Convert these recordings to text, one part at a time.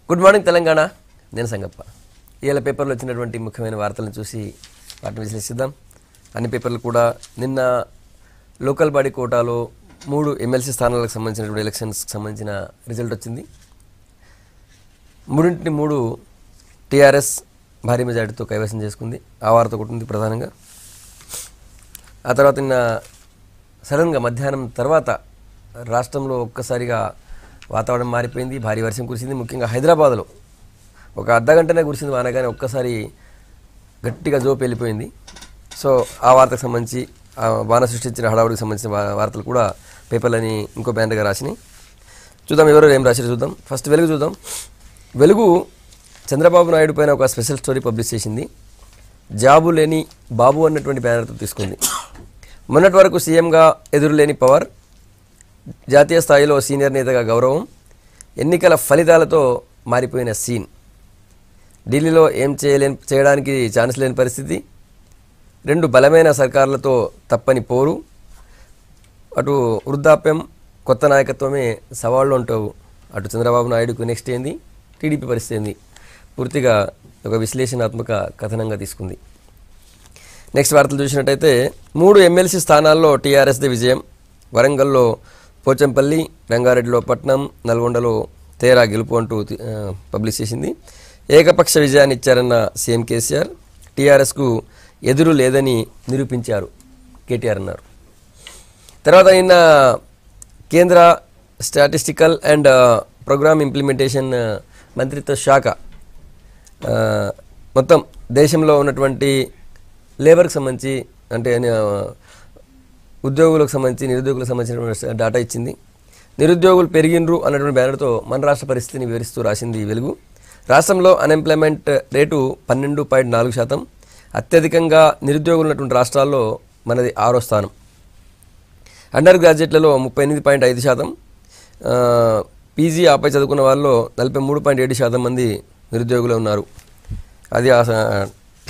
Good morning Telangana నేను సంగప్ప ఇవాళ పేపర్లో వచ్చినటువంటి ముఖ్యమైన వార్తలను చూసి వాటిని విశ్లేషిద్దాం అన్ని పేపర్లు కూడా నిన్న లోకల్ బాడీ కోటాలో మూడు ఎమ్మెల్సీ స్థానాలకు సంబంధించినటువంటి ఎలక్షన్స్కి సంబంధించిన రిజల్ట్ వచ్చింది మూడింటిని మూడు టీఆర్ఎస్ భారీ మెజార్టీతో కైవసం చేసుకుంది ఆ వార్త ఒకటి ఉంది ప్రధానంగా ఆ తర్వాత నిన్న సడన్గా మధ్యాహ్నం తర్వాత రాష్ట్రంలో ఒక్కసారిగా వాతావరణం మారిపోయింది భారీ వర్షం కురిసింది ముఖ్యంగా హైదరాబాద్లో ఒక అర్ధ గంటనే కురిసింది వాన కానీ ఒక్కసారి గట్టిగా జోపు వెళ్ళిపోయింది సో ఆ వార్తకు సంబంధించి ఆ వాన సృష్టించిన హడావుడికి సంబంధించిన వా- వార్తలు కూడా పేపర్లని ఇంకో బ్యానర్గా రాసినాయి చూద్దాం ఎవరు ఏం రాశారు చూద్దాం ఫస్ట్ వెలుగు చూద్దాం వెలుగు చంద్రబాబు నాయుడు పైన ఒక స్పెషల్ స్టోరీ పబ్లిష్ చేసింది జాబు లేని బాబు అన్నటువంటి బ్యానర్తో తీసుకుంది మొన్నటి వరకు సీఎంగా ఎదురులేని పవర్ జాతీయ స్థాయిలో సీనియర్ నేతగా గౌరవం ఎన్నికల ఫలితాలతో మారిపోయిన సీన్ ఢిల్లీలో ఏం చేయలేని చేయడానికి ఛాన్స్ లేని పరిస్థితి రెండు బలమైన సర్కారులతో తప్పని పోరు అటు వృద్ధాప్యం కొత్త నాయకత్వమే సవాళ్ళు అంటావు అటు చంద్రబాబు నాయుడుకు నెక్స్ట్ ఏంది టీడీపీ పరిస్థితి ఏంది పూర్తిగా ఒక విశ్లేషణాత్మక కథనంగా తీసుకుంది నెక్స్ట్ వార్తలు చూసినట్టయితే మూడు ఎమ్మెల్సీ స్థానాల్లో టీఆర్ఎస్ది విజయం వరంగల్లో పోచంపల్లి రంగారెడ్డిలో పట్నం నల్గొండలో తేరా గెలుపు అంటూ తి- ఆ, పబ్లిష్ చేసింది ఏకపక్ష విజయాన్ని ఇచ్చారన్న సీఎం కేసీఆర్ టీఆర్ఎస్కు ఎదురు లేదని నిరూపించారు కేటీఆర్ అన్నారు తర్వాత నిన్న కేంద్ర స్టాటిస్టికల్ అండ్ ప్రోగ్రామ్ ఇంప్లిమెంటేషన్ మంత్రిత్వ శాఖ ఆ, మొత్తం దేశంలో ఉన్నటువంటి లేబర్కి సంబంధించి అంటే ఆ, ఉద్యోగులకు సంబంధించి నిరుద్యోగులకు సంబంధించిన డేటా ఇచ్చింది నిరుద్యోగులు పెరిగినరు అన్నటువంటి బ్యానర్తో మన రాష్ట్ర పరిస్థితిని వివరిస్తూ రాసింది ఈ వెలుగు రాష్ట్రంలో అన్ఎంప్లాయ్మెంట్ రేటు పన్నెండు పాయింట్ నాలుగు శాతం అత్యధికంగా నిరుద్యోగులు ఉన్నటువంటి రాష్ట్రాల్లో మనది ఆరో స్థానం అండర్ గ్రాడ్యుయేట్లలో ముప్పై ఎనిమిది పాయింట్ ఐదు శాతం ఆ, పీజీ ఆపై చదువుకున్న వాళ్ళలో నలభై మూడు పాయింట్ ఏడు శాతం మంది నిరుద్యోగులు ఉన్నారు అది ఆ స-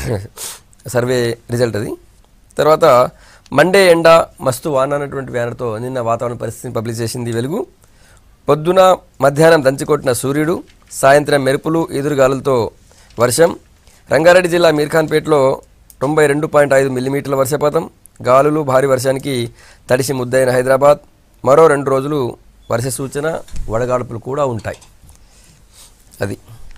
సర్వే రిజల్ట్ అది తర్వాత మండే ఎండ మస్తు వాన అన్నటువంటి బ్యానర్తో నిన్న వాతావరణ పరిస్థితిని పబ్లిష్ చేసింది వెలుగు పొద్దున మధ్యాహ్నం దంచికొట్టిన సూర్యుడు సాయంత్రం మెరుపులు ఎదురుగాలులతో వర్షం రంగారెడ్డి జిల్లా మీర్ఖాన్పేటలో తొంభై రెండు పాయింట్ ఐదు మిల్లీమీటర్ల వర్షపాతం గాలులు భారీ వర్షానికి తడిసి ముద్దైన హైదరాబాద్ మరో రెండు రోజులు వర్ష సూచన వడగాడుపులు కూడా ఉంటాయి అది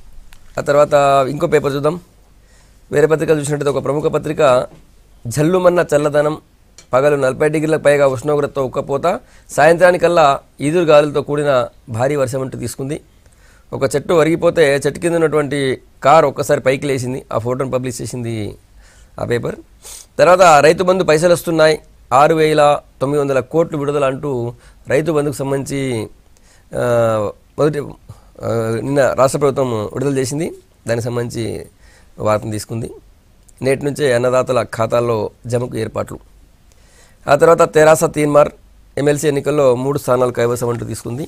ఆ తర్వాత ఇంకో పేపర్ చూద్దాం వేరే పత్రికలు చూసినట్టయితే ఒక ప్రముఖ పత్రిక జల్లుమన్న చల్లదనం పగలు నలభై డిగ్రీలకు పైగా ఉష్ణోగ్రతతో ఉక్కపోత సాయంత్రానికల్లా ఈదురు గాలులతో కూడిన భారీ వర్షం అంటూ తీసుకుంది ఒక చెట్టు వరిగిపోతే చెట్టు కింద ఉన్నటువంటి కార్ ఒక్కసారి పైకి లేచింది ఆ ఫోటోను పబ్లిష్ చేసింది ఆ పేపర్ తర్వాత రైతు బంధు పైసలు వస్తున్నాయి ఆరు వేల తొమ్మిది వందల కోట్లు విడుదల అంటూ రైతు బంధుకు సంబంధించి ఆ, మొదటి ఆ, నిన్న రాష్ట్ర ప్రభుత్వం విడుదల చేసింది దానికి సంబంధించి వార్తను తీసుకుంది నేటి నుంచే అన్నదాతల ఖాతాల్లో జమకు ఏర్పాట్లు ఆ తర్వాత తెరాస తీన్మార్ ఎమ్మెల్సీ ఎన్నికల్లో మూడు స్థానాలు కైవసం అంటూ తీసుకుంది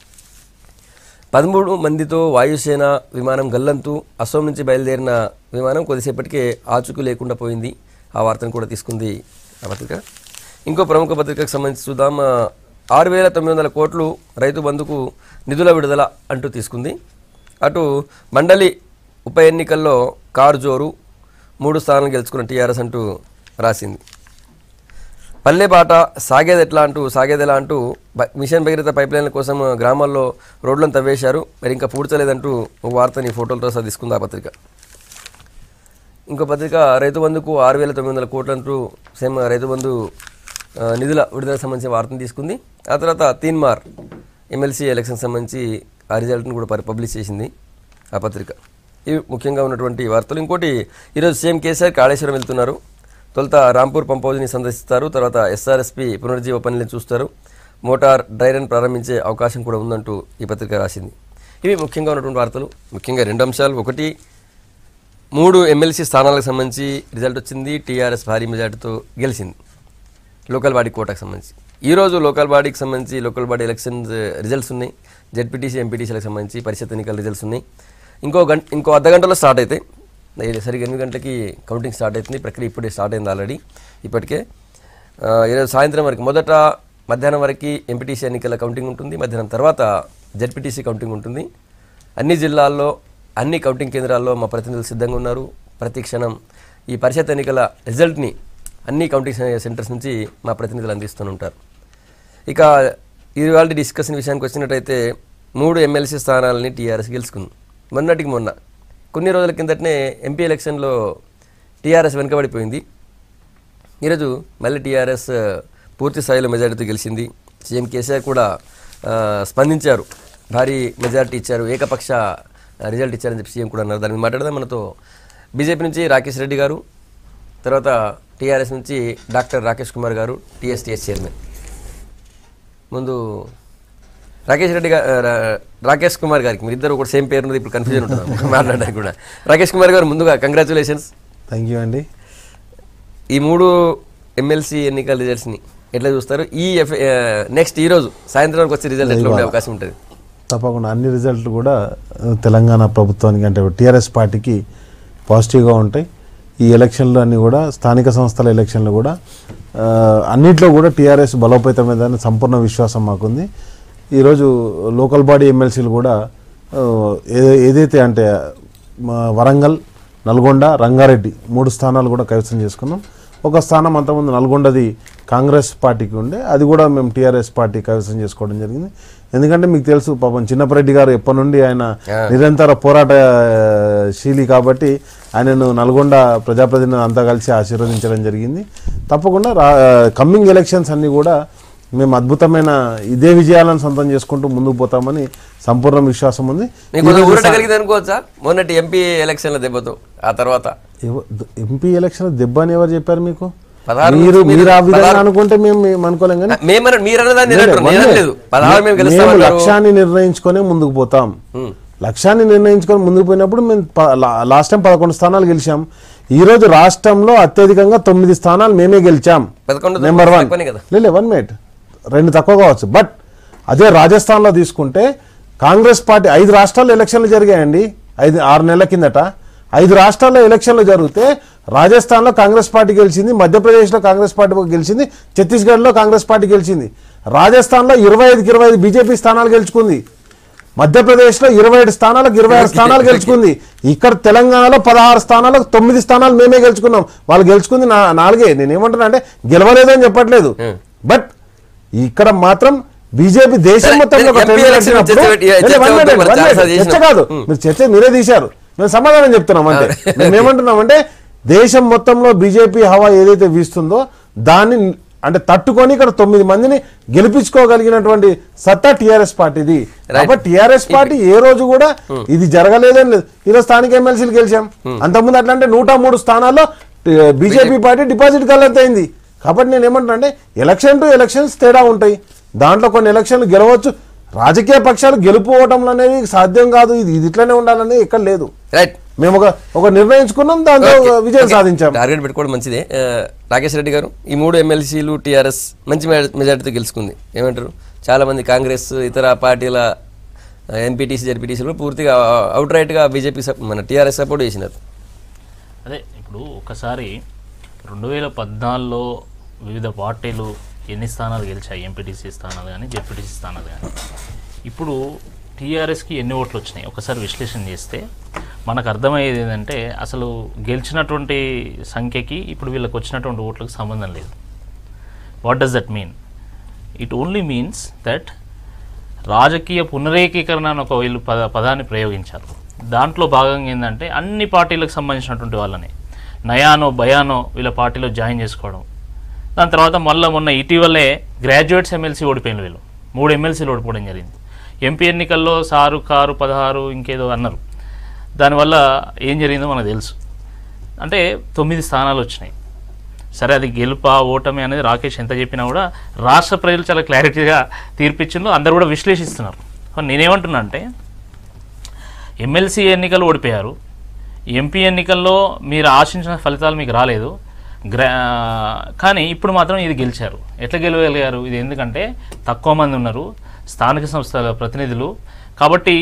పదమూడు మందితో వాయుసేన విమానం గల్లంతు అసోం నుంచి బయలుదేరిన విమానం కొద్దిసేపటికే ఆచుకు లేకుండా పోయింది ఆ వార్తను కూడా తీసుకుంది ఆ పత్రిక ఇంకో ప్రముఖ పత్రికకు సంబంధించి చూద్దాం ఆ, ఆరు వేల తొమ్మిది వందల కోట్లు రైతు బంధుకు నిధుల విడుదల అంటూ తీసుకుంది అటు మండలి ఉప ఎన్నికల్లో కారు జోరు మూడు స్థానాలు గెలుచుకున్న టీఆర్ఎస్ అంటూ రాసింది పల్లె బాట సాగేది ఎట్లా అంటూ సాగేది ఎలా అంటూ బ- మిషన్ భగీరథ పైప్ లైన్ల కోసం గ్రామాల్లో రోడ్లను తవ్వేశారు మరి ఇంకా పూడ్చలేదంటూ ఒక వార్తని ఫోటోలతో సహా తీసుకుంది ఆ పత్రిక ఇంకో పత్రిక రైతు బంధుకు ఆరు వేల తొమ్మిది వందల కోట్లంటూ సేమ్ రైతు బంధు ఆ, నిధుల విడుదలకు సంబంధించిన వార్తను తీసుకుంది ఆ తర్వాత తీన్మార్ ఎమ్మెల్సీ ఎలక్షన్ సంబంధించి ఆ రిజల్ట్ను కూడా పరి- పబ్లిష్ చేసింది ఆ పత్రిక ఇవి ముఖ్యంగా ఉన్నటువంటి వార్తలు ఇంకోటి ఈరోజు సీఎం కేసీఆర్ కాళేశ్వరం వెళ్తున్నారు తొలుత రాంపూర్ పంప్ హౌస్ని సందర్శిస్తారు తర్వాత ఎస్ఆర్ఎస్పి పునరుజ్జీవ పనులను చూస్తారు మోటార్ డ్రై రన్ ప్రారంభించే అవకాశం కూడా ఉందంటూ ఈ పత్రిక రాసింది ఇవి ముఖ్యంగా ఉన్నటువంటి వార్తలు ముఖ్యంగా రెండు అంశాలు ఒకటి మూడు ఎమ్మెల్సీ స్థానాలకు సంబంధించి రిజల్ట్ వచ్చింది టీఆర్ఎస్ భారీ మెజార్టీతో గెలిచింది లోకల్ బాడీ కోటాకు సంబంధించి ఈరోజు లోకల్ బాడీకి సంబంధించి లోకల్ బాడీ ఎలక్షన్స్ రిజల్ట్స్ ఉన్నాయి జెడ్పీటీసీ ఎంపీటీసీలకు సంబంధించి పరిషత్ ఎన్నికల రిజల్ట్స్ ఉన్నాయి ఇంకో గంట ఇంకో అర్ధ గంటలో స్టార్ట్ అవుతాయి ఇది సరిగ్గా ఎనిమిది గంటలకి కౌంటింగ్ స్టార్ట్ అవుతుంది ప్రక్రియ ఇప్పుడే స్టార్ట్ అయింది ఆల్రెడీ ఇప్పటికే ఆ, ఈరోజు సాయంత్రం వరకు మొదట మధ్యాహ్నం వరకు ఎంపీటీసీ ఎన్నికల కౌంటింగ్ ఉంటుంది మధ్యాహ్నం తర్వాత జెడ్పీటీసీ కౌంటింగ్ ఉంటుంది అన్ని జిల్లాల్లో అన్ని కౌంటింగ్ కేంద్రాల్లో మా ప్రతినిధులు సిద్ధంగా ఉన్నారు ప్రతి క్షణం ఈ పరిషత్ ఎన్నికల రిజల్ట్ని అన్ని కౌంటింగ్ సె- సెంటర్స్ నుంచి మా ప్రతినిధులు అందిస్తూనే ఉంటారు ఇక ఇవాళ డిస్కషన్ విషయానికి వచ్చినట్టయితే మూడు ఎమ్మెల్సీ స్థానాలని టీఆర్ఎస్ గెలుచుకుంది మొన్నటికి మొన్న కొన్ని రోజుల కిందటనే ఎంపీ ఎలక్షన్లో టీఆర్ఎస్ వెనుకబడిపోయింది ఈరోజు మళ్ళీ టీఆర్ఎస్ పూర్తి స్థాయిలో మెజారిటీతో గెలిచింది సీఎం కేసీఆర్ కూడా ఆ, స్పందించారు భారీ మెజారిటీ ఇచ్చారు ఏకపక్ష రిజల్ట్ ఇచ్చారని చెప్పి సీఎం కూడా అన్నారు దాని మీద మాట్లాడదాం మనతో బీజేపీ నుంచి రాకేష్ రెడ్డి గారు తర్వాత టీఆర్ఎస్ నుంచి డాక్టర్ రాకేష్ కుమార్ గారు టీఎస్టీఎస్ చైర్మన్ ముందు రాకేష్ రెడ్డి గారు రాకేష్ కుమార్ గారికి మీరు ఇద్దరు కూడా సేమ్ పేరు ఉన్నది ఇప్పుడు కన్ఫ్యూజన్ ఉంటుంది మాట్లాడడానికి కూడా రాకేష్ కుమార్ గారు ముందుగా కంగ్రాచులేషన్స్ థ్యాంక్ యూ అండి ఈ మూడు ఎమ్మెల్సీ ఎన్నికల రిజల్ట్స్ని ఎట్లా చూస్తారు ఈ ఎఫ్ నెక్స్ట్ ఈ రోజు సాయంత్రం వరకు వచ్చే రిజల్ట్ ఎట్లా ఉండే అవకాశం ఉంటుంది తప్పకుండా అన్ని రిజల్ట్లు కూడా ఆ, తెలంగాణ ప్రభుత్వానికి అంటే టీఆర్ఎస్ పార్టీకి పాజిటివ్గా ఉంటాయి ఈ ఎలక్షన్లు అన్నీ కూడా స్థానిక సంస్థల ఎలక్షన్లు కూడా ఆ, అన్నిట్లో కూడా టీఆర్ఎస్ బలోపేతమైందని సంపూర్ణ విశ్వాసం మాకుంది ఈరోజు లోకల్ బాడీ ఎమ్మెల్సీలు కూడా ఆ, ఏ- ఏదైతే అంటే మా వరంగల్ నల్గొండ రంగారెడ్డి మూడు స్థానాలు కూడా కైవసం చేసుకున్నాం ఒక స్థానం అంతకుముందు నల్గొండది కాంగ్రెస్ పార్టీకి ఉండే అది కూడా మేము టీఆర్ఎస్ పార్టీ కైవసం చేసుకోవడం జరిగింది ఎందుకంటే మీకు తెలుసు పాపం చిన్నపరెడ్డి గారు ఎప్పటి నుండి ఆయన నిరంతర పోరాట ఆ, శీలి కాబట్టి ఆయనను నల్గొండ ప్రజాప్రతినిధులు అంతా కలిసి ఆశీర్వదించడం జరిగింది తప్పకుండా రా కమ్మింగ్ ఎలక్షన్స్ అన్నీ కూడా మేము అద్భుతమైన ఇదే విజయాలను సొంతం చేసుకుంటూ ముందుకు పోతామని సంపూర్ణ విశ్వాసం ఉంది మీకు కొంచెం ఊరట కలిగింది అనుకోవచ్చా మొన్నటి ఎంపీ ఎలక్షన్ల దెబ్బతో ఆ తర్వాత ఎవ- ద- ఎంపీ ఎలక్షన్ దెబ్బ అని ఎవరు చెప్పారు మీకు పదహారు మీరు నుంచి మీరు ఆ మీరు విధంగా పదహారు- అనుకుంటే మేము మేము అనుకోలేం కానీ మేమన మీరు అన్నదాన్ని నేను అంటున్నా, నేను అనలేదు పదహారు మేము మేము గెలుస్తామన్నారు లక్ష్యాన్ని నిర్ణయించుకొని ముందుకు పోతాం లక్ష్యాన్ని నిర్ణయించుకొని ముందుకు పోయినప్పుడు మేము ప- లా- లాస్ట్ టైం పదకొండు స్థానాలు గెలిచాం ఈ రోజు రాష్ట్రంలో అత్యధికంగా తొమ్మిది స్థానాలు మేమే గెలిచాం పదకొండు నెంబర్ వన్ తక్కువనే కదా లేదు వన్ మినిట్ రెండు తక్కువ కావచ్చు బట్ అదే రాజస్థాన్లో తీసుకుంటే కాంగ్రెస్ పార్టీ ఐదు రాష్ట్రాల్లో ఎలక్షన్లు జరిగాయండి ఐదు ఆరు నెలల కిందట ఐదు రాష్ట్రాల్లో ఎలక్షన్లు జరిగితే రాజస్థాన్లో కాంగ్రెస్ పార్టీ గెలిచింది మధ్యప్రదేశ్లో కాంగ్రెస్ పార్టీ గెలిచింది ఛత్తీస్గఢ్లో కాంగ్రెస్ పార్టీ గెలిచింది రాజస్థాన్లో ఇరవై ఐదుకి ఇరవై ఐదు బీజేపీ స్థానాలు గెలుచుకుంది మధ్యప్రదేశ్లో ఇరవై ఏడు స్థానాలకు ఇరవై ఆరు స్థానాలు గెలుచుకుంది ఇక్కడ తెలంగాణలో పదహారు స్థానాలకు తొమ్మిది స్థానాలు మేమే గెలుచుకున్నాం వాళ్ళు గెలుచుకుంది నా నాలుగే నేను ఏమంటున్నా అంటే గెలవలేదని చెప్పట్లేదు బట్ ఇక్కడ మాత్రం బీజేపీ దేశం సరే, మొత్తంలో ఒక MP ట్రెండ్ ఎలక్షన్ నడిచినప్పుడు- చర్చ పెట్టి- లేదు, చర్చ one minute, వద్దు, one మనం minute. చాలా చర్చ చేసినాం. కాదు మీరు చర్చ మీరే తీశారు మేము సమాధానం చెప్తున్నాం అంటే మేము ఏమంటున్నామంటే దేశం మొత్తంలో బీజేపీ హవా ఏదైతే వీస్తుందో దాన్ని అంటే తట్టుకొని ఇక్కడ తొమ్మిది మందిని గెలిపించుకోగలిగినటువంటి సత్తా టిఆర్ఎస్ పార్టీది కాబట్టి టిఆర్ఎస్ పార్టీ ఏ రోజు కూడా ఇది జరగలేదని లేదు ఈరోజు స్థానిక ఎమ్మెల్సీలు గెలిచాం అంతకుముందు అట్లా అంటే నూట మూడు స్థానాల్లో బీజేపీ పార్టీ డిపాజిట్ కలెక్ట్ అయింది కాబట్టి నేను ఏమంటున్నా అంటే ఎలక్షన్ టు ఎలక్షన్స్ తేడా ఉంటాయి దాంట్లో కొన్ని ఎలక్షన్లు గెలవచ్చు రాజకీయ పక్షాలు గెలుపుకోవటం అనేది సాధ్యం కాదు ఇది ఇది ఇట్లనే ఉండాలనేది ఎక్కడ లేదు రైట్ మేము ఒక ఒక నిర్ణయించుకున్నాం దాంతో విజయం సాధించాం టార్గెట్ పెట్టుకోవడం మంచిదే ఆ, రాకేష్ రెడ్డి గారు ఈ మూడు ఎమ్మెల్సీలు టీఆర్ఎస్ మంచి మెజా- మెజారిటీతో గెలుచుకుంది ఏమంటారు చాలా మంది కాంగ్రెస్ ఇతర పార్టీల ఎంపీటీసీ జడ్పీటీసీలు పూర్తిగా అవుట్ రైట్గా బీజేపీ మన టీఆర్ఎస్ సపోర్ట్ చేసినారు అదే ఇప్పుడు ఒకసారి రెండు వేల పద్నాలుగులో వివిధ పార్టీలు ఎన్ని స్థానాలు గెలిచాయి ఎంపీటీసీ స్థానాలు కానీ జెడ్పీటీసీ స్థానాలు కానీ ఇప్పుడు టీఆర్ఎస్కి ఎన్ని ఓట్లు వచ్చినాయి ఒకసారి విశ్లేషణ చేస్తే మనకు అర్థమయ్యేది ఏంటంటే అసలు గెలిచినటువంటి సంఖ్యకి ఇప్పుడు వీళ్ళకి వచ్చినటువంటి ఓట్లకు సంబంధం లేదు what does that mean it only means that రాజకీయ పునరేకీకరణ అని ఒక వీళ్ళు పద పదాన్ని ప్రయోగించారు దాంట్లో భాగంగా ఏంటంటే అన్ని పార్టీలకు సంబంధించినటువంటి వాళ్ళని నయానో భయానో వీళ్ళ పార్టీలో జాయిన్ చేసుకోవడం దాని తర్వాత మళ్ళీ మొన్న ఇటీవలే గ్రాడ్యుయేట్స్ ఎమ్మెల్సీ ఓడిపోయిన వీళ్ళు మూడు ఎమ్మెల్సీలు ఓడిపోవడం జరిగింది ఎంపీ ఎన్నికల్లో సారు కారు పదహారు ఇంకేదో అన్నారు దానివల్ల ఏం జరిగిందో మనకు తెలుసు అంటే తొమ్మిది స్థానాలు వచ్చినాయి సరే అది గెలుపా ఓటమి అనేది రాకేష్ ఎంత చెప్పినా కూడా రాష్ట్ర ప్రజలు చాలా క్లారిటీగా తీర్పిచ్చిందో అందరు కూడా విశ్లేషిస్తున్నారు కానీ నేనేమంటున్నా అంటే ఎమ్మెల్సీ ఎన్నికలు ఓడిపోయారు ఎంపీ ఎన్నికల్లో మీరు ఆశించిన ఫలితాలు మీకు రాలేదు గ్రా కానీ ఇప్పుడు మాత్రం ఇది గెలిచారు ఎట్లా గెలవగలిగారు ఇది ఎందుకంటే తక్కువ మంది ఉన్నారు స్థానిక సంస్థల ప్రతినిధులు కాబట్టి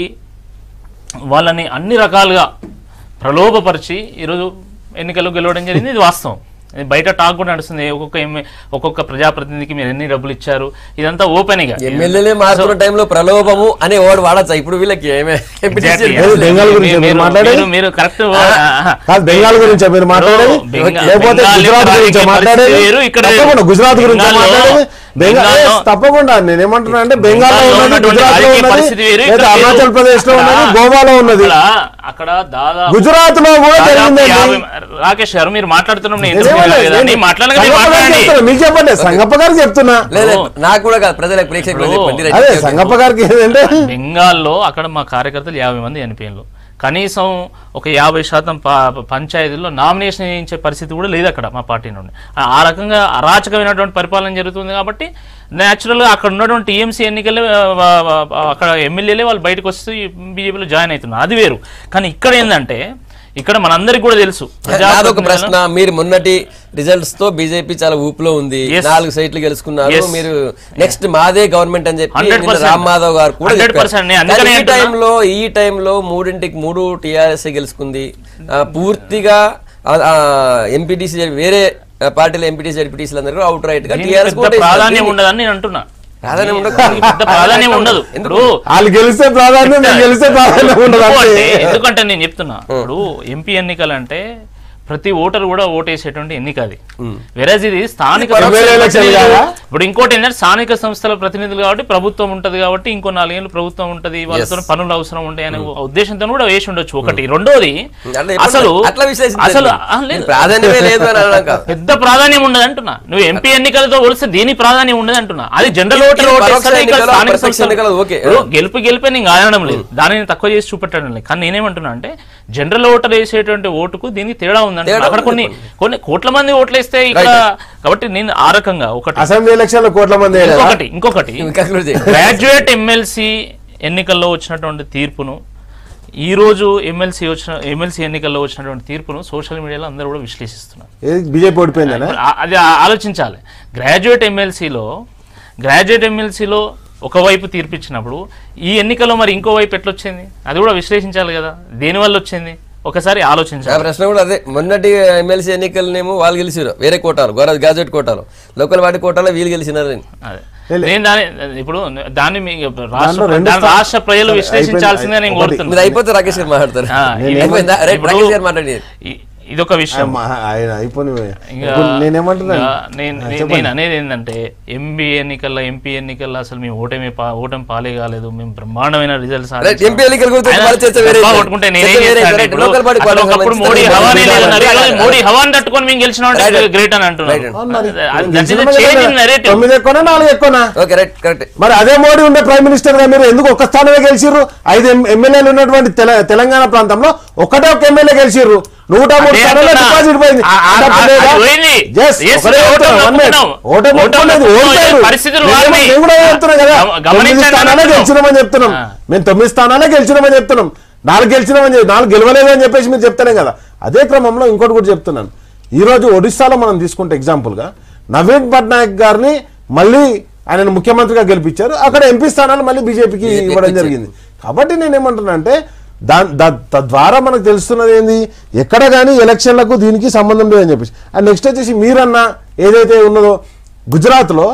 వాళ్ళని అన్ని రకాలుగా ప్రలోభపరిచి ఈరోజు ఎన్నికల్లో గెలవడం జరిగింది ఇది వాస్తవం ఇది బయట టాక్ కూడా నడుస్తుంది ఒక్కొక్క ఎమ్మె- ఒక్కొక్క ప్రజాప్రతినిధికి మీరు ఎన్ని డబ్బులు ఇచ్చారు ఇదంతా ఓపెన్ ఇక ఎమ్మెల్యేలే మారుతున్న టైంలో ప్రలోభము అనే వర్డ్ వాడచ్చా ఇప్పుడు వీళ్ళకి ఏమే Exactly. లేదు, బెంగాల్ గురించి మీరు- మీరు మాట్లాడేది? మీరు- మీరు కరెక్ట్ కాదు బెంగాల్ గురించా మీరు మాట్లాడేది బెంగాల్- లేకపోతే బెంగాల్ గుజరాత్ రాజకీయ గురించా మాట్లాడేది పరిస్థితి వేరు, ఇక్కడ వేరు. తప్పకుండా గుజరాత్ గురించా బెంగాల్లో- మాట్లాడేది బెంగాల్ బెంగాల్లో- ఏ, తప్పకుండా నేనేమంటున్నా అంటే బెంగాల్లో బెంగాల్లో ఉన్నది ఉన్నటువంటి గుజరాత్ లో రాజకీయ ఉన్నది పరిస్థితి వేరు, లేదా ఇక్కడ వేరు. అరుణాచల్ ప్రదేశ్ లో ఉన్నది అక్కడ- గోవాలో ఉన్నది అక్కడ- అక్కడ దాదాపు గుజరాత్ లో కూడా దాదాపు జరిగిందండి యాభై- రాకేష్ గారు మీరు మాట్లాడుతున్నాం నేను ఎందుకు నేనేమన్నా- వినలేదు? నేను నేను మాట్లాడగా మీరు సంగప్ప గారికి మాట్లాడండి చెప్తున్నా, మీకు చెప్పండి సంగప్ప గారికి చెప్తున్నా లేదు నాకు కూడా కాదు ప్రజలకు ప్రేక్షకులు ఇప్పుడు- చెప్పండి రైట్, అదే ఓకే, ఓకే. సంగప్ప గారికి ఏంటంటే బెంగాల్లో అక్కడ మా కార్యకర్తలు యాభై మంది చనిపోయినారు కనీసం ఒక యాభై శాతం ప- పంచాయతీల్లో నామినేషన్ చేయించే పరిస్థితి కూడా లేదు అక్కడ మా పార్టీ నుండి ఆ- ఆ రకంగా అరాచకమైనటువంటి పరిపాలన జరుగుతుంది కాబట్టి న్యాచురల్గా అక్కడ ఉన్నటువంటి టీఎంసీ ఎన్నికల్లో ఆ, ఆ, ఆ, అక్కడ ఎమ్మెల్యేలే వాళ్ళు బయటకు వస్తే బీజేపీలో జాయిన్ అవుతున్నారు అది వేరు కానీ ఇక్కడ ఏంటంటే ఇక్కడ మనందరికి కూడా తెలుసు నాదొక ప్రశ్న మీరు మొన్నటి రిజల్ట్స్ తో బీజేపీ చాలా ఊపులో ఉంది Yes. నాలుగు సీట్లు గెలుచుకున్నారు Yes. మీరు నెక్స్ట్ మాదే గవర్నమెంట్ అని చెప్పి 100% నిన్న రామ్ మాధవ్ గారు కూడా 100% చెప్పారు. నేను అందుకనే కానీ ఈ అంటున్నా. టైంలో ఈ టైంలో మూడింటికి మూడు టీఆర్ఎస్ గెలుచుకుంది ఆ, పూర్తిగా ఎంపీటీసీ వేరే ఆ, పార్టీల ఎంపీటీసీ జడ్పీటీసీలు అందరూ అవుట్ రైట్ గా దీనికి టీఆర్ఎస్ పెద్ద ప్రాధాన్యం ఉండదని నేను అంటున్నా ప్రాధాన్యం ఉండదు. దీనికి పెద్ద ప్రాధాన్యం ఉండదు ఎందుకు? ఇప్పుడు వాళ్ళు గెలిస్తే ప్రాధాన్యం మేము గెలిస్తే ప్రాధాన్యం ఉండదు ఎందుకు అంతే. అంటే- ఎందుకంటే నేను చెప్తున్నా ఇప్పుడు ఎంపీ ఎన్నికలు అంటే ప్రతి ఓటర్ కూడా ఓటేసేటువంటి ఎన్నిక అది వెరజ్ ఇది స్థానిక ఎమ్మెల్యే సంస్థల ఎలక్షన్ ప్రతినిధులు- కాదా? ఇప్పుడు ఇంకోటి ఏంటంటే స్థానిక సంస్థల ప్రతినిధులు కాబట్టి ప్రభుత్వం ఉంటది కాబట్టి ఇంకో నాలుగేళ్ళు ప్రభుత్వం ఉంటది వాళ్ళతో పనులు అవసరం ఉంటాయి అనే ఉద్దేశంతో కూడా వేసి ఉండొచ్చు ఒకటి రెండోది అట్లా ఎప్పుడు- అసలు అట్లా విశ్లేషించండి. అసలు ఆ, మీరు లేదు. ప్రాధాన్యమే లేదు అని అనడం కాదు పెద్ద ప్రాధాన్యం ఉండదు అంటున్నా నువ్వు ఎంపీ ఎన్నికలతో పోలిస్తే దీని ప్రాధాన్యం ఉండదు అంటున్నా అది జనరల్ ఓటర్ ఇది ఓటేస్తాడు పరోక్ష ఇక్కడ ఎన్నికలు, స్థానిక ప్రత్యక్ష సంస్థలు- ఎన్నికలు ఓకే. ఇప్పుడు గెలుపు గెలిపే నేను కాదనడం లేదు దానిని తక్కువ చేసి చూపెట్టడం లేదు కానీ నేనేమంటున్నా అంటే జనరల్ ఓటర్ వేసేటువంటి ఓటుకు దీనికి తేడా ఉందంట తేడా అక్కడ ఉంది కొన్ని కొన్ని కోట్ల మంది ఓట్లు వేస్తే ఇక్కడ కాబట్టి నేను ఆ రకంగా ఒకటి అసెంబ్లీ ఎలక్షన్ లో కోట్ల మంది వేయలేదా? ఇంకొకటి ఇంకొకటి ఇంకా conclude చేయండి. గ్రాడ్యుయేట్ ఎమ్మెల్సీ ఎన్నికల్లో వచ్చినటువంటి తీర్పును ఈ రోజు ఎమ్మెల్సీ వచ్చిన ఎమ్మెల్సీ ఎన్నికల్లో వచ్చినటువంటి తీర్పును సోషల్ మీడియాలో అందరూ కూడా విశ్లేషిస్తున్నారు ఏది బీజేపీ ఓడిపోయిందనా ఆ- అది ఆ- ఆలోచించాలి గ్రాడ్యుయేట్ ఎమ్మెల్సీలో గ్రాడ్యుయేట్ ఎమ్మెల్సీలో ఒకవైపు తీర్పిచ్చినప్పుడు ఈ ఎన్నికలో మరి ఇంకో వైపు ఎట్లొచ్చింది అది కూడా విశ్లేషించాలి కదా దేనివల్ల వచ్చింది ఒకసారి నా ఆలోచించాలి ప్రశ్న కూడా అదే మొన్నటి ఎమ్మెల్సీ ఎన్నికలనేమో వాళ్ళు గెలిచారు వేరే కోటాలు గోరా గ్రాడ్యుయేట్ కోటాలు లోకల్ వాటి కోటాలో వీళ్ళు గెలిచినారని అదే నేను దాని ఇప్పుడు దాన్ని మీ దాంట్లో రాష్ట్ర రెండు దాన్ని స్థా- రాష్ట్ర ప్రజలు సరే, విశ్లేషించించాల్సిందే నేను ఒకటి. కోరుతున్నాను మీరు అయిపోతే రాకేష్ గారు మాట్లాడతారు ఆ, ఇది- అయిపోయిందా? రైట్, ఇప్పుడు రాకేష్ గారు మాట్లాడి ఇ- ఇదొక విషయం మా- ఆయన అయిపోయి ఇంకా ఇప్పుడు నేనేమంటున్నా ఇంకా నేను నేను- నేను అనేది ఏంటంటే ఎంబీ ఎన్నికల్లో ఎంపీ ఎన్నికల్లో అసలు మేము ఓటమి పా- ఓటమి పాలే కాలేదు మేము బ్రహ్మాండమైన రిజల్ట్స్ రైట్, ఎంపీ ఎన్నికల గురించి మరి చర్చ వేరే ఉంది. కొట్టుకుంటే నేనేం చర్చ వేరే చేస్తాను ఉంది. ఇప్పుడు? లోకల్ బాడీ అసలు కోటాకు ఒకప్పుడు సంబంధించి మోడీ రైట్, హవానే రైట్, లేదన్నారు రైట్, ఈరోజు రైట్. మోడీ హవాని తట్టుకొని మేము గెలిచిన రైట్, రైట్. గ్రేట్ అని అంటున్నాను రైట్. అవును మరి. అది- నేను that is గెలిచిన a మీద change in కదా. narrative. తొమ్మిది ఎక్కువనా నాలుగు ఎక్కువనా ఓకే రైట్ కరెక్ట్ మరి అదే మోడీ ఉండే ప్రైమ్ మినిస్టర్ గా మీరు ఎందుకు ఒక్క స్థానమే గెలిచిర్రు ఐదు ఎం- ఎమ్మెల్యేలు ఉన్నటువంటి తెల- తెలంగాణ ప్రాంతంలో ఒకటే ఒక ఎమ్మెల్యే గెలిచిర్రు నూట మూడు అదే స్థానాల్లో అంటున్నా. డిపాజిట్ పోయింది ఆ- ఆ- అంటే ఆ- లేదా? అది పోయింది. Yes, Yes, ఒకటే ఓటమి చెప్తున్నా, one minute. ఒప్పుకున్నాం. ఓటమి ఓటమి ఒప్పుకున్నది, ఒప్పుకున్నాం. ఓడిపోయారు. పరిస్థితులు నేను మారినాయి. నేను కూడా చెప్తున్నా కదా గమ- తొమ్మిది గమనించండి స్థానాలే అంటున్నాం. గెలిచినామని చెప్తున్నాం ఆ. మేము తొమ్మిది స్థానాలే గెలిచినామని చెప్తున్నాం నాలుగు గెలిచినామని చెప్పి నాలుగు గెలవలేదు అని చెప్పేసి మీరు చెప్తానే కదా అదే క్రమంలో ఇంకోటి కూడా చెప్తున్నాను ఈ రోజు ఒడిస్సాలో మనం తీసుకుంటే example గా నవీన్ పట్నాయక్ గారిని మళ్ళీ ఆయన ముఖ్యమంత్రిగా గెలిపించారు అక్కడ ఎంపీ స్థానాలు మళ్ళీ బీజేపీకి ఇవ్వడం జరిగింది కాబట్టి నేను ఏమంటున్నా అంటే దా దా- తద్వారా మనకు తెలుస్తున్నది ఏంది ఎక్కడ కానీ ఎలక్షన్లకు దీనికి సంబంధం లేదని చెప్పేసి అండ్ నెక్స్ట్ వచ్చేసి మీరన్న ఏదైతే ఉన్నదో గుజరాత్లో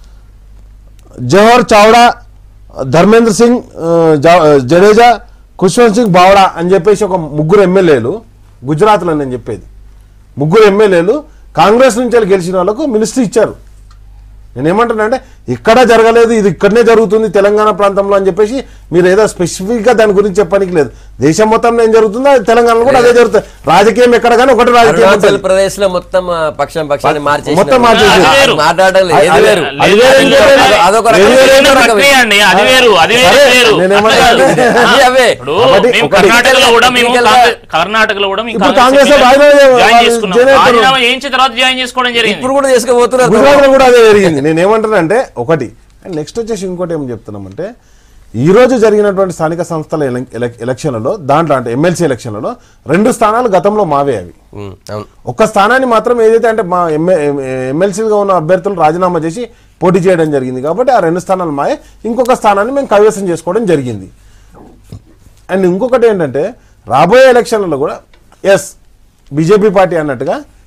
జవహర్ చావ్డా ధర్మేంద్ర సింగ్ ఆ, జా- జడేజా ఖుష్వంత్ సింగ్ బావడా అని చెప్పేసి ఒక ముగ్గురు ఎమ్మెల్యేలు గుజరాత్లో నేను చెప్పేది ముగ్గురు ఎమ్మెల్యేలు కాంగ్రెస్ నుంచి వెళ్ళి గెలిచిన వాళ్ళకు మినిస్ట్రీ ఇచ్చారు నేను ఏమంటున్నా అంటే ఇక్కడ జరగలేదు ఇది ఇక్కడనే జరుగుతుంది తెలంగాణ ప్రాంతంలో అని చెప్పేసి మీరు ఏదో స్పెసిఫిక్ గా దాని గురించి చెప్పడానికి లేదు దేశం మొత్తంలో ఏం జరుగుతుందో అది తెలంగాణలో కూడా అదే జరుగుతుంది రాజకీయం ఎక్కడ కానీ ఒకటి రాజకీయం అరుణాచల్ ఉంటుంది. ప్రదేశ్ లో మొత్తం ఆ, పక్షం పక్షాన్ని మార్చేసి మొత్తం మార్చేసి. అది వేరు. మాట్లాడాలి ఏది అది- వేరు అది వేరు, ఇది వేరు. అదొక- అదొక వేరు, రకం. వేరు, చిన్న ఇంకో రకం. ప్రక్రియ అండి అది వేరు అది వేరు సరే, వేరు నేనేమంటా అట్లా అంటే- కాదు. అది అవే. ఇప్పుడు ఒకటి- మేము ఒకటి. కర్ణాటకలో కూడా మేము ఎన్నికల- కాంగ్రెస్- కర్ణాటకలో కూడా మేము ఇప్పుడు కాంగ్రెస్ కాంగ్రెస్ లో ఎన్నికలు రాజీనామా జాయిన్ వాళ్ళు చేసుకున్నాం చేయలేదు. రాజీనామా చేయించిన తర్వాత జాయిన్ చేసుకోవడం జరిగింది ఇప్పుడు కూడా చేసుకోబోతున్నారు గుజరాత్లో కూడా అదే జరిగింది నేను ఏమంటానంటే ఒకటి అండ్ నెక్స్ట్ వచ్చేసి ఇంకోటి ఏం చెప్తున్నామంటే ఈ రోజు జరిగినటువంటి స్థానిక సంస్థల ఎల- ఎల- ఎలక్షన్లలో దాంట్లో అంటే ఎమ్మెల్సీ ఎలక్షన్లలో రెండు స్థానాలు గతంలో మావే అవి ఉమ్, అవును ఒక్క స్థానాన్ని మాత్రం ఏదైతే అంటే మా ఎమ్మె ఎమ్మెల్సీగా ఉన్న అభ్యర్థులు రాజీనామా చేసి పోటీ చేయడం జరిగింది కాబట్టి ఆ రెండు స్థానాలు మాయే ఇంకొక స్థానాన్ని మేము కైవసం చేసుకోవడం జరిగింది అండ్ ఇంకొకటి ఏంటంటే రాబోయే ఎలక్షన్లలో కూడా ఎస్ బీజేపీ పార్టీ అన్నట్టుగా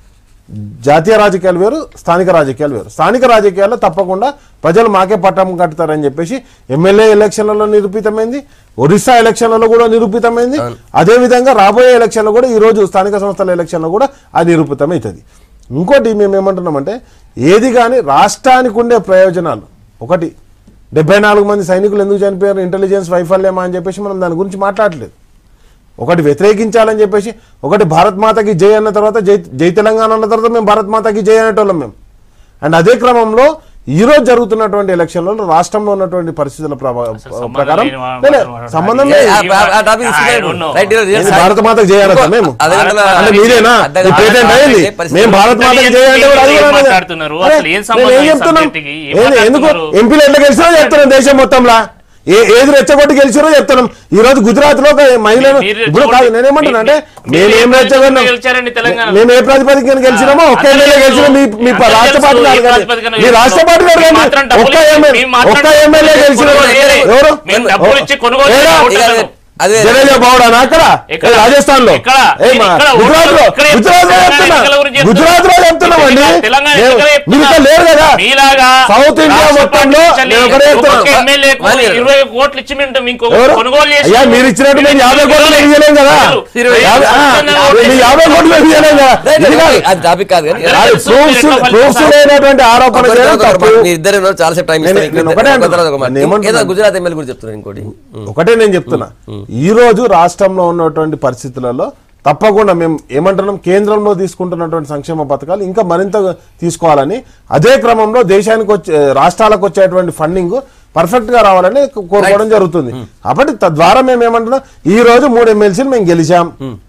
జాతీయ రాజకీయాలు వేరు స్థానిక రాజకీయాలు వేరు స్థానిక రాజకీయాల్లో తప్పకుండా ప్రజలు మాకే పట్టం కట్టుతారని చెప్పేసి ఎమ్మెల్యే ఎలక్షన్లలో నిరూపితమైంది ఒరిస్సా ఎలక్షన్లలో కూడా నిరూపితమైంది అదేవిధంగా రాబోయే ఎలక్షన్లో కూడా ఈ రోజు స్థానిక సంస్థల ఎలక్షన్లో కూడా అది నిరూపితమవుతుంది ఇంకోటి మేము ఏమంటున్నామంటే ఏది కానీ రాష్ట్రానికి ఉండే ప్రయోజనాలు ఒకటి డెబ్బై నాలుగు మంది సైనికులు ఎందుకు చనిపోయారు ఇంటెలిజెన్స్ వైఫల్యమా అని చెప్పేసి మనం దాని గురించి మాట్లాడలేదు ఒకటి వ్యతిరేకించాలని చెప్పేసి ఒకటి భారత్ మాతకి జై అన్న తర్వాత జై జై తెలంగాణ అన్న తర్వాత మేము భారత్ మాతకి జై అనేటోళ్ళం మేము అండ్ అదే క్రమంలో ఈ రోజు జరుగుతున్నటువంటి ఎలక్షన్లలో రాష్ట్రంలో ఉన్నటువంటి పరిస్థితుల ప్రభా- సంబంధం ప్రకారం లేని వా- లే, లే, మాట్లాడు- సంబంధం ఏ, లేదు ఆ- ఆ- ఆ topic I తీసుకుందాం. don't know. Right, ఈరోజు ఏంది సాయం- భారత మాతకి జై అనొద్దా మేము అదే గంటల- అంటే మీరేనా అర్ధ ఈ గంటల పేటెంట్ అయింది పరిస్థితి- మేము భారత్ మాతకి జై అంటే కూడా అది ఏం కూడా అనదు. మాట్లాడుతున్నారు? అరే, అసలు ఏం నేను సంబంధం ఏం ఈ చెప్తున్నాం subject కి? ఏం ఏంది- ఎందుకు మాట్లాడుతున్నారు? ఎంపీలు ఎట్లా గెలిచినా చెప్తున్నాం దేశం మొత్తంలో ఏ ఏది రెచ్చగొట్టి గెలిచారో చెప్తున్నాం ఈ రోజు గుజరాత్ లో ఒక మహిళను మీరు ఇప్పుడు కాదు నేనేమంటున్నా అంటే మీరు- మేము ఏం మీరు రెచ్చగొన్నాం గెలిచారండి తెలంగాణలో. మేము ఏ ప్రాతిపదికన గెలిచినామో ఒక్క అందరూ ఎమ్మెల్యే గెలిచిన మీ మీ అందరూ రాష్ట్ర పార్టీ తెలుసు, కాదు ఏ కానీ ప్రాతిపదికన మీ రాష్ట్ర పార్టీ కాదు మేము కానీ మాత్రం డబ్బులు ఒక్క ఇచ్చి- ఎమ్మెల్యే మేము మాత్రం ఒక్క డబ్బులు ఎమ్మెల్యే ఇచ్చి గెలిచిన కొనుగోలు చేయలేదు. ఎవరు మేము డబ్బులు ఇచ్చి కొనుగోలు ఏడా? చేయలేదు. ఇక అదే- అదే జడేజా బావుడానా అక్కడ ఎక్కడ? రాజస్థాన్ లో ఎక్కడ? ఇక్కడ గుజరాత్ లో ఇక్కడే గుజరాత్ లో తెలంగాణ చెప్తున్నా ఎన్నికల గురించి చెప్తున్నా. గుజరాత్ లో చెప్తున్నామండి తెలంగాణ మేము- ఎన్నికల మీరు ఇక్కడ లేరు కదా మీలాగా సౌత్ ఇండియా రాష్ట్ర మొత్తంలో పార్టీ నేను ఒకటే ఒక్కొక్క చెప్తున్నా. ఎమ్మెల్యేకు మరి- ఇరవై కోట్లు ఇచ్చి మేము మీకు ఎవరు? కొనుగోలు చేసి అయ్యా మీరు ఇచ్చినట్టు మేము యాభై కోట్లు మేము ఇవ్వలేం కదా ఇరవై యాభై- ఆ, కోట్లు మీ యాభై కోట్లు మేము ఇవ్వలేం కదా Right, ఇది కాదు. అది టాపిక్ కాదు కానీ అదే. అది ప్రూఫ్స్ ప్రూఫ్స్ లేనటువంటి ఆరోపణ ఒకరి చేయడం తర్వాత ఒకరు తప్పు మీ ఇద్దరు ఉన్నారు, చాలా సేపు టైం నేను- ఇస్తాను. నేను ఒకటే ఒకరి తర్వాత ఒక మాట. నేను ఏమంటున్నా? ఏదో గుజరాత్ ఎమ్మెల్యే గురించి చెప్తున్నాను ఇంకోటి ఒకటే నేను చెప్తున్నా ఈ రోజు రాష్ట్రంలో ఉన్నటువంటి పరిస్థితులలో తప్పకుండా మేము ఏమంటున్నాం కేంద్రంలో తీసుకుంటున్నటువంటి సంక్షేమ పథకాలు ఇంకా మరింత తీసుకోవాలని అదే క్రమంలో దేశానికి వచ్చే రాష్ట్రాలకు వచ్చేటువంటి ఫండింగ్ పర్ఫెక్ట్ గా రావాలని కోరుకోవడం జరుగుతుంది కాబట్టి తద్వారా మేము ఏమంటున్నాం ఈ రోజు మూడు ఎమ్మెల్సీలు మేము గెలిచాం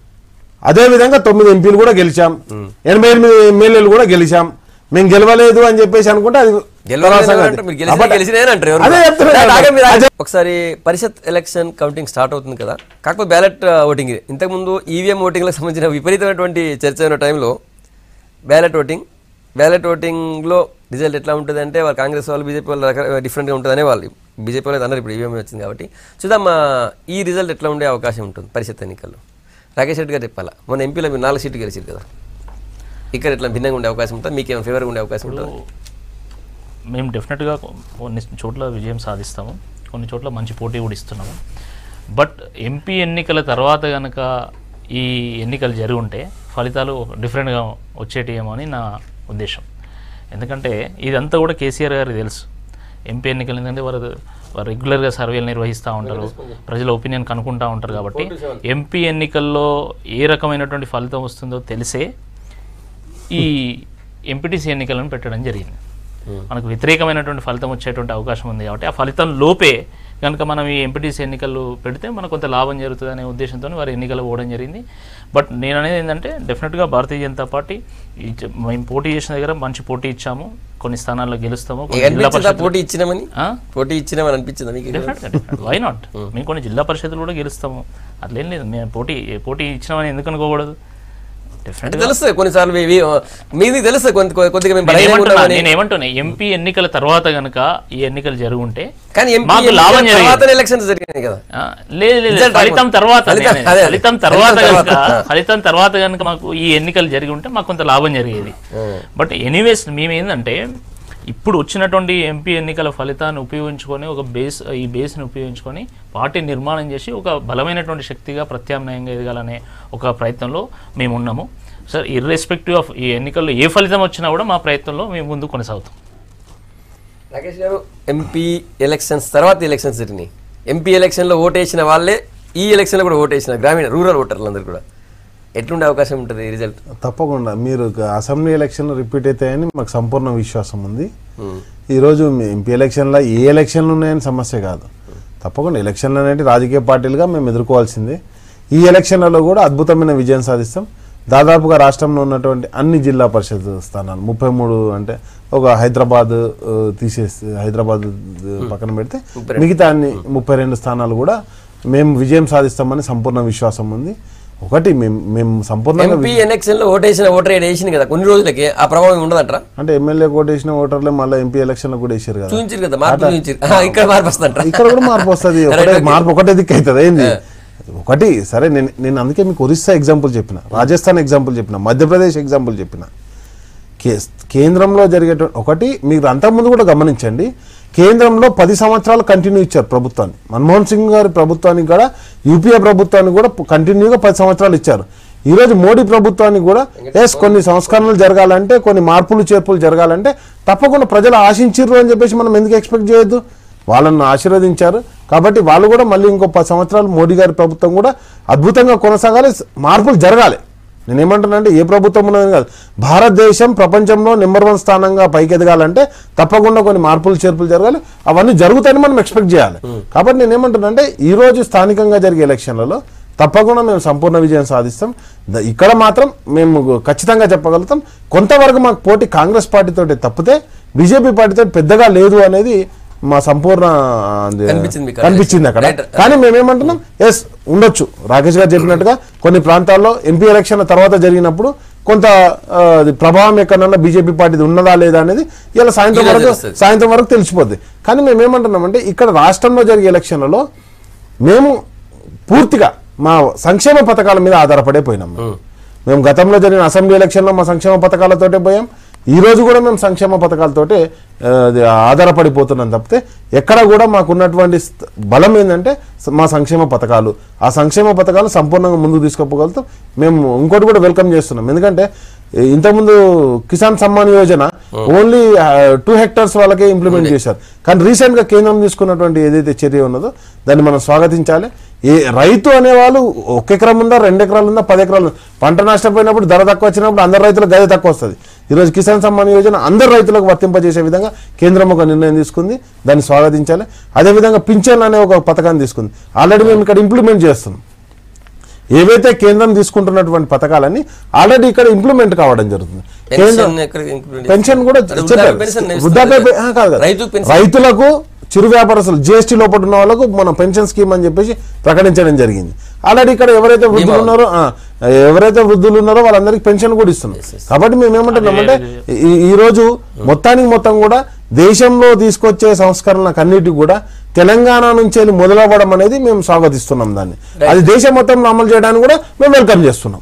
అదే విధంగా తొమ్మిది ఎంపీలు కూడా గెలిచాం ఎనభై ఎనిమిది ఎమ్మెల్యేలు కూడా గెలిచాం మేము గెలవలేదు అని చెప్పేసి అనుకుంటే అది గెలవలేదు తర్వాత సంగతి. అంటారు, మీరు గెలిచినా కాబట్టి- గెలిచినా అంటారు ఎవరు అదే కూడా. చెప్తున్నా రైట్, కదా. ఆగండి మీరు ఆగండి. అదే ఒకసారి పరిషత్ ఎలక్షన్ కౌంటింగ్ స్టార్ట్ అవుతుంది కదా కాకపోతే బ్యాలెట్ ఓటింగ్ ఇది ఇంతకుముందు ఈవీఎం ఓటింగ్లకు సంబంధించిన విపరీతమైనటువంటి చర్చ అయిన టైంలో బ్యాలెట్ ఓటింగ్ బ్యాలెట్ ఓటింగ్లో రిజల్ట్ ఎట్లా ఉంటుంది అంటే వాళ్ళు కాంగ్రెస్ వాళ్ళు బీజేపీ వాళ్ళు రక- డిఫరెంట్గా ఉంటుంది అనే వాళ్ళు బీజేపీ వాళ్ళు అన్నారు ఇప్పుడు ఈవీఎం వచ్చింది కాబట్టి చూద్దాం ఆ, ఈ రిజల్ట్ ఎట్లా ఉండే అవకాశం ఉంటుంది పరిషత్ ఎన్నికల్లో రాకేష్ రెడ్డి గారు చెప్పాలా మొన్న ఎంపీలో మీరు నాలుగు సీట్లు గెలిచారు కదా ఇక్కడ ఇట్లా భిన్నంగా ఉండే అవకాశం ఉంటుంది మీకు ఏమైనా ఫేవర్గా ఉండే అవకాశం ఉంటుంది మేము డెఫినెట్గా కొన్ని చోట్ల విజయం సాధిస్తాము కొన్ని చోట్ల మంచి పోటీ కూడా ఇస్తున్నాము బట్ ఎంపీ ఎన్నికల తర్వాత కనుక ఈ ఎన్నికలు జరిగి ఉంటే ఫలితాలు డిఫరెంట్గా వచ్చేటియేమో అని నా ఉద్దేశం ఎందుకంటే ఇదంతా కూడా కేసీఆర్ గారికి తెలుసు ఎంపీ ఎన్నికలు ఎందుకంటే వారు వారు రెగ్యులర్గా సర్వేలు నిర్వహిస్తూ ఉంటారు ప్రజల ఒపీనియన్ కనుక్కుంటూ ఉంటారు కాబట్టి ఎంపీ ఎన్నికల్లో ఏ రకమైనటువంటి ఫలితం వస్తుందో తెలిసే ఈ ఎంపీటీసీ ఎన్నికలను పెట్టడం జరిగింది మనకు వ్యతిరేకమైనటువంటి ఫలితం వచ్చేటువంటి అవకాశం ఉంది కాబట్టి ఆ ఫలితం లోపే కనుక మనం ఈ ఎంపీటీసీ ఎన్నికలు పెడితే మనకు కొంత లాభం జరుగుతుంది అనే ఉద్దేశంతో వారు ఎన్నికలు పోవడం జరిగింది బట్ నేను అనేది ఏంటంటే డెఫినెట్గా భారతీయ జనతా పార్టీ ఈ జ- మేము పోటీ చేసిన దగ్గర మంచి పోటీ ఇచ్చాము కొన్ని స్థానాల్లో గెలుస్తాము కొన్ని జిల్లా అనిపించిందా పరిషత్ పోటీ ఇచ్చినామని ఆ? పోటీ ఇచ్చినామని అనిపించిందా మీకు వై నాట్ మేము కొన్ని జిల్లా పరిషత్తులు కూడా గెలుస్తాము అట్లేం లేదు మేము పోటీ పోటీ ఇచ్చినామని ఎందుకు అనుకోకూడదు అంటే డెఫినెట్గా తెలుస్తుంది కొన్నిసార్లు మీ- మీ- మీది తెలుస్తుంది కొంత కొద్దిగా మేము బలహీనంగా నేనేమంటున్నా ఉన్నామని నేను ఏమంటున్నా ఎంపీ ఎన్నికల తర్వాత గనుక ఈ ఎన్నికలు జరుగుంటే కానీ ఎంపీ మాకు లాభం తర్వాత జరిగింది ఎలక్షన్స్ జరిగినాయి కదా ఆ, లేదు లేదు, లేదు రిజల్ట్ ఫలితం రాకపోతే. తర్వాత ఫలితం- నేనే- అదే, అదే. ఫలితం తర్వాత ఫలితం కనుక తర్వాత. ఫలితం తర్వాత కనుక మాకు ఈ ఎన్నికలు జరిగి ఉంటే మాకు కొంత లాభం జరిగేది బట్ ఎనీవేస్ మేమేందంటే ఇప్పుడు వచ్చినటువంటి ఎంపీ ఎన్నికల ఫలితాన్ని ఉపయోగించుకొని ఒక బేస్ ఈ బేస్ని ఉపయోగించుకొని పార్టీ నిర్మాణం చేసి ఒక బలమైనటువంటి శక్తిగా ప్రత్యామ్నాయంగా ఎదగాలనే ఒక ప్రయత్నంలో మేము ఉన్నాము సార్ ఇర్రెస్పెక్టివ్ ఆఫ్ ఈ ఎన్నికల్లో ఏ ఫలితం వచ్చినా కూడా మా ప్రయత్నంలో మేము ముందు కొనసాగుతాం రాకేష్ గారు ఎంపీ ఎలక్షన్స్ తర్వాత ఎలక్షన్స్ జరిగినాయి ఎంపీ ఎలక్షన్లో ఓటేసిన వాళ్ళే ఈ ఎలక్షన్లో కూడా ఓటేసిన గ్రామీణ రూరల్ ఓటర్లు అందరు కూడా ఎట్లుండే అవకాశం ఉంటుంది రిజల్ట్ తప్పకుండా మీరు ఒక అసెంబ్లీ ఎలక్షన్ రిపీట్ అవుతాయని మాకు సంపూర్ణ విశ్వాసం ఉంది ఈరోజు మీ ఎంపీ ఎలక్షన్లో ఏ ఎలక్షన్లు ఉన్నాయని సమస్య కాదు తప్పకుండా ఎలక్షన్లు అనేవి రాజకీయ పార్టీలుగా మేము ఎదుర్కోవాల్సిందే ఈ ఎలక్షన్లలో కూడా అద్భుతమైన విజయం సాధిస్తాం దాదాపుగా రాష్ట్రంలో ఉన్నటువంటి అన్ని జిల్లా పరిషత్ స్థానాలు ముప్పై మూడు అంటే ఒక హైదరాబాద్ ఆ, తీసేసి హైదరాబాద్ ఆ, పక్కన పెడితే మిగతా అన్ని ముప్పై రెండు స్థానాలు కూడా మేము విజయం సాధిస్తామని సంపూర్ణ విశ్వాసం ఉంది ఒకటి మేము మేము సంపూర్ణంగా ఎంపీ ఎలక్షన్లో ఓటేసిన ఓటర్ ఏడు వేసింది కదా కొన్ని రోజులకి ఆ ప్రభావం ఉండదంటారా అంటే ఎమ్మెల్యే కోటేసిన ఓటర్లే మళ్ళీ ఎంపీ ఎలక్షన్ కూడా వేసారు కదా చూపించారు కదా మార్పు చూపించారు ఆ, ఇక్కడ మార్పు వస్తుందంటారా ఇక్కడ కూడా మార్పు వస్తుంది ఒకటే మార్పు ఒకటే దిక్కు అవుతుంది ఏంది ఒకటి సరే నేను నేను అందుకే మీకు ఒరిస్సా ఎగ్జాంపుల్ చెప్పిన రాజస్థాన్ ఎగ్జాంపుల్ చెప్పిన మధ్యప్రదేశ్ ఎగ్జాంపుల్ చెప్పిన కే- కేంద్రంలో జరిగే ఒకటి మీరు అంతకుముందు కూడా గమనించండి కేంద్రంలో పది సంవత్సరాలు కంటిన్యూ ఇచ్చారు ప్రభుత్వాన్ని మన్మోహన్ సింగ్ గారి ప్రభుత్వానికి కూడా యూపీఏ ప్రభుత్వానికి కూడా కంటిన్యూగా పది సంవత్సరాలు ఇచ్చారు ఈరోజు మోడీ ప్రభుత్వానికి కూడా ఎస్ కొన్ని సంస్కరణలు జరగాలంటే కొన్ని మార్పులు చేర్పులు జరగాలంటే తప్పకుండా ప్రజలు ఆశించారు అని చెప్పేసి మనం ఎందుకు ఎక్స్పెక్ట్ చేయొద్దు వాళ్ళను ఆశీర్వదించారు కాబట్టి వాళ్ళు కూడా మళ్ళీ ఇంకో పది సంవత్సరాలు మోడీ గారి ప్రభుత్వం కూడా అద్భుతంగా కొనసాగాలి మార్పులు జరగాలి నేనేమంటానంటే ఏ ప్రభుత్వం ఉన్నది కాదు భారతదేశం ప్రపంచంలో నెంబర్ వన్ స్థానంగా పైకి ఎదగాలంటే తప్పకుండా కొన్ని మార్పులు చేర్పులు జరగాలి అవన్నీ జరుగుతాయని మనం ఎక్స్పెక్ట్ చేయాలి కాబట్టి నేనేమంటానంటే ఈ రోజు స్థానికంగా జరిగే ఎలక్షన్లలో తప్పకుండా మేము సంపూర్ణ విజయం సాధిస్తాం ద- ఇక్కడ మాత్రం మేము ఖచ్చితంగా చెప్పగలుగుతాం కొంతవరకు మాకు పోటీ కాంగ్రెస్ పార్టీతో తప్పితే బీజేపీ పార్టీతో పెద్దగా లేదు అనేది మా సంపూర్ణ అది కనిపించింది మీకు కనిపించింది అక్కడ Right. కానీ మేమేమంటున్నాం ఎస్ ఉండొచ్చు రాకేష్ గారు చెప్పినట్టుగా కొన్ని ప్రాంతాల్లో ఎంపీ ఎలక్షన్ తర్వాత జరిగినప్పుడు కొంత ఆ, అది ప్రభావం ఎక్కడన్నా బీజేపీ పార్టీది ఉన్నదా లేదా అనేది ఇలా సాయంత్రం ఇలా వరకు తెలుస్తుంది. సాయంత్రం వరకు తెలిసిపోద్ది కానీ మేము ఏమంటున్నామంటే ఇక్కడ రాష్ట్రంలో జరిగే ఎలక్షన్లలో మేము పూర్తిగా మా సంక్షేమ పథకాల మీద ఆధారపడే పోయినాం మేము. మేము గతంలో జరిగిన అసెంబ్లీ ఎలక్షన్లో మా సంక్షేమ పథకాలతోటే పోయాం ఈ రోజు కూడా మేము సంక్షేమ పథకాలతోటే ఆ, అది ఆధారపడిపోతున్నాం తప్పితే ఎక్కడ కూడా మాకు ఉన్నటువంటి స్థ- బలం ఏంటంటే స- మా సంక్షేమ పథకాలు ఆ సంక్షేమ పథకాలు సంపూర్ణంగా ముందుకు తీసుకుపోగలుగుతాం మేము ఇంకోటి కూడా వెల్కమ్ చేస్తున్నాం ఎందుకంటే ఈ ఇంతకుముందు Kisan Samman Yojana only two hectares వాళ్ళకే ఇంప్లిమెంట్ చేశారు కానీ రీసెంట్ గా కేంద్రం తీసుకున్నటువంటి ఏదైతే చర్య ఉన్నదో దాన్ని మనం స్వాగతించాలి ఏ రైతు అనేవాళ్ళు ఒక ఎకరం ఉందా రెండు ఎకరాలు ఉందా పది ఎకరాలు ఉందా పంట నష్టపోయినప్పుడు ధర తక్కువ వచ్చినప్పుడు అందరు రైతులకు గది తక్కువ వస్తుంది ఈరోజు కిసాన్ సమ్మాన్ యోజన అందరు రైతులకు వర్తింపజేసే విధంగా కేంద్రం ఒక నిర్ణయం తీసుకుంది దాన్ని స్వాగతించాలి అదేవిధంగా పింఛన్ అనే ఒక పథకాన్ని తీసుకుంది ఆల్రెడీ మేము ఇక్కడ ఇంప్లిమెంట్ చేస్తున్నాం ఏవైతే కేంద్రం తీసుకుంటున్నటువంటి పథకాలన్నీ ఆల్రెడీ ఇక్కడ ఇంప్లిమెంట్ కావడం జరుగుతుంది కేంద్రం పెన్షన్ ఎక్కడ include పెన్షన్ కూడా అది చెప్పారు వృద్ధాప్య పెన్షన్ ఇస్తున్నారు వృద్ధాప్య కదా. పె- ఆ, కాదు కాదు. రైతు పెన్షన్ రైతులకు చిరు వ్యాపారస్తులు జిఎస్టీ లోపల ఉన్న వాళ్ళకు మన పెన్షన్ స్కీమ్ అని చెప్పేసి ప్రకటించడం జరిగింది ఆల్రెడీ ఇక్కడ ఎవరైతే వృద్ధులు ఉన్నారో ఆ, ఎవరైతే వృద్ధులు ఉన్నారో వాళ్ళందరికీ పెన్షన్ కూడా ఇస్తున్నాం కాబట్టి మేము ఏమంటున్నామంటే ఈ- ఈ రోజు మొత్తానికి మొత్తం కూడా దేశంలో తీసుకొచ్చే సంస్కరణలకు అన్నిటికి కూడా తెలంగాణ నుంచి వెళ్ళి మొదలవ్వడం అనేది మేము స్వాగతిస్తున్నాం దాన్ని అది దేశం మొత్తంలో అమలు చేయడానికి కూడా మేము వెల్కమ్ చేస్తున్నాం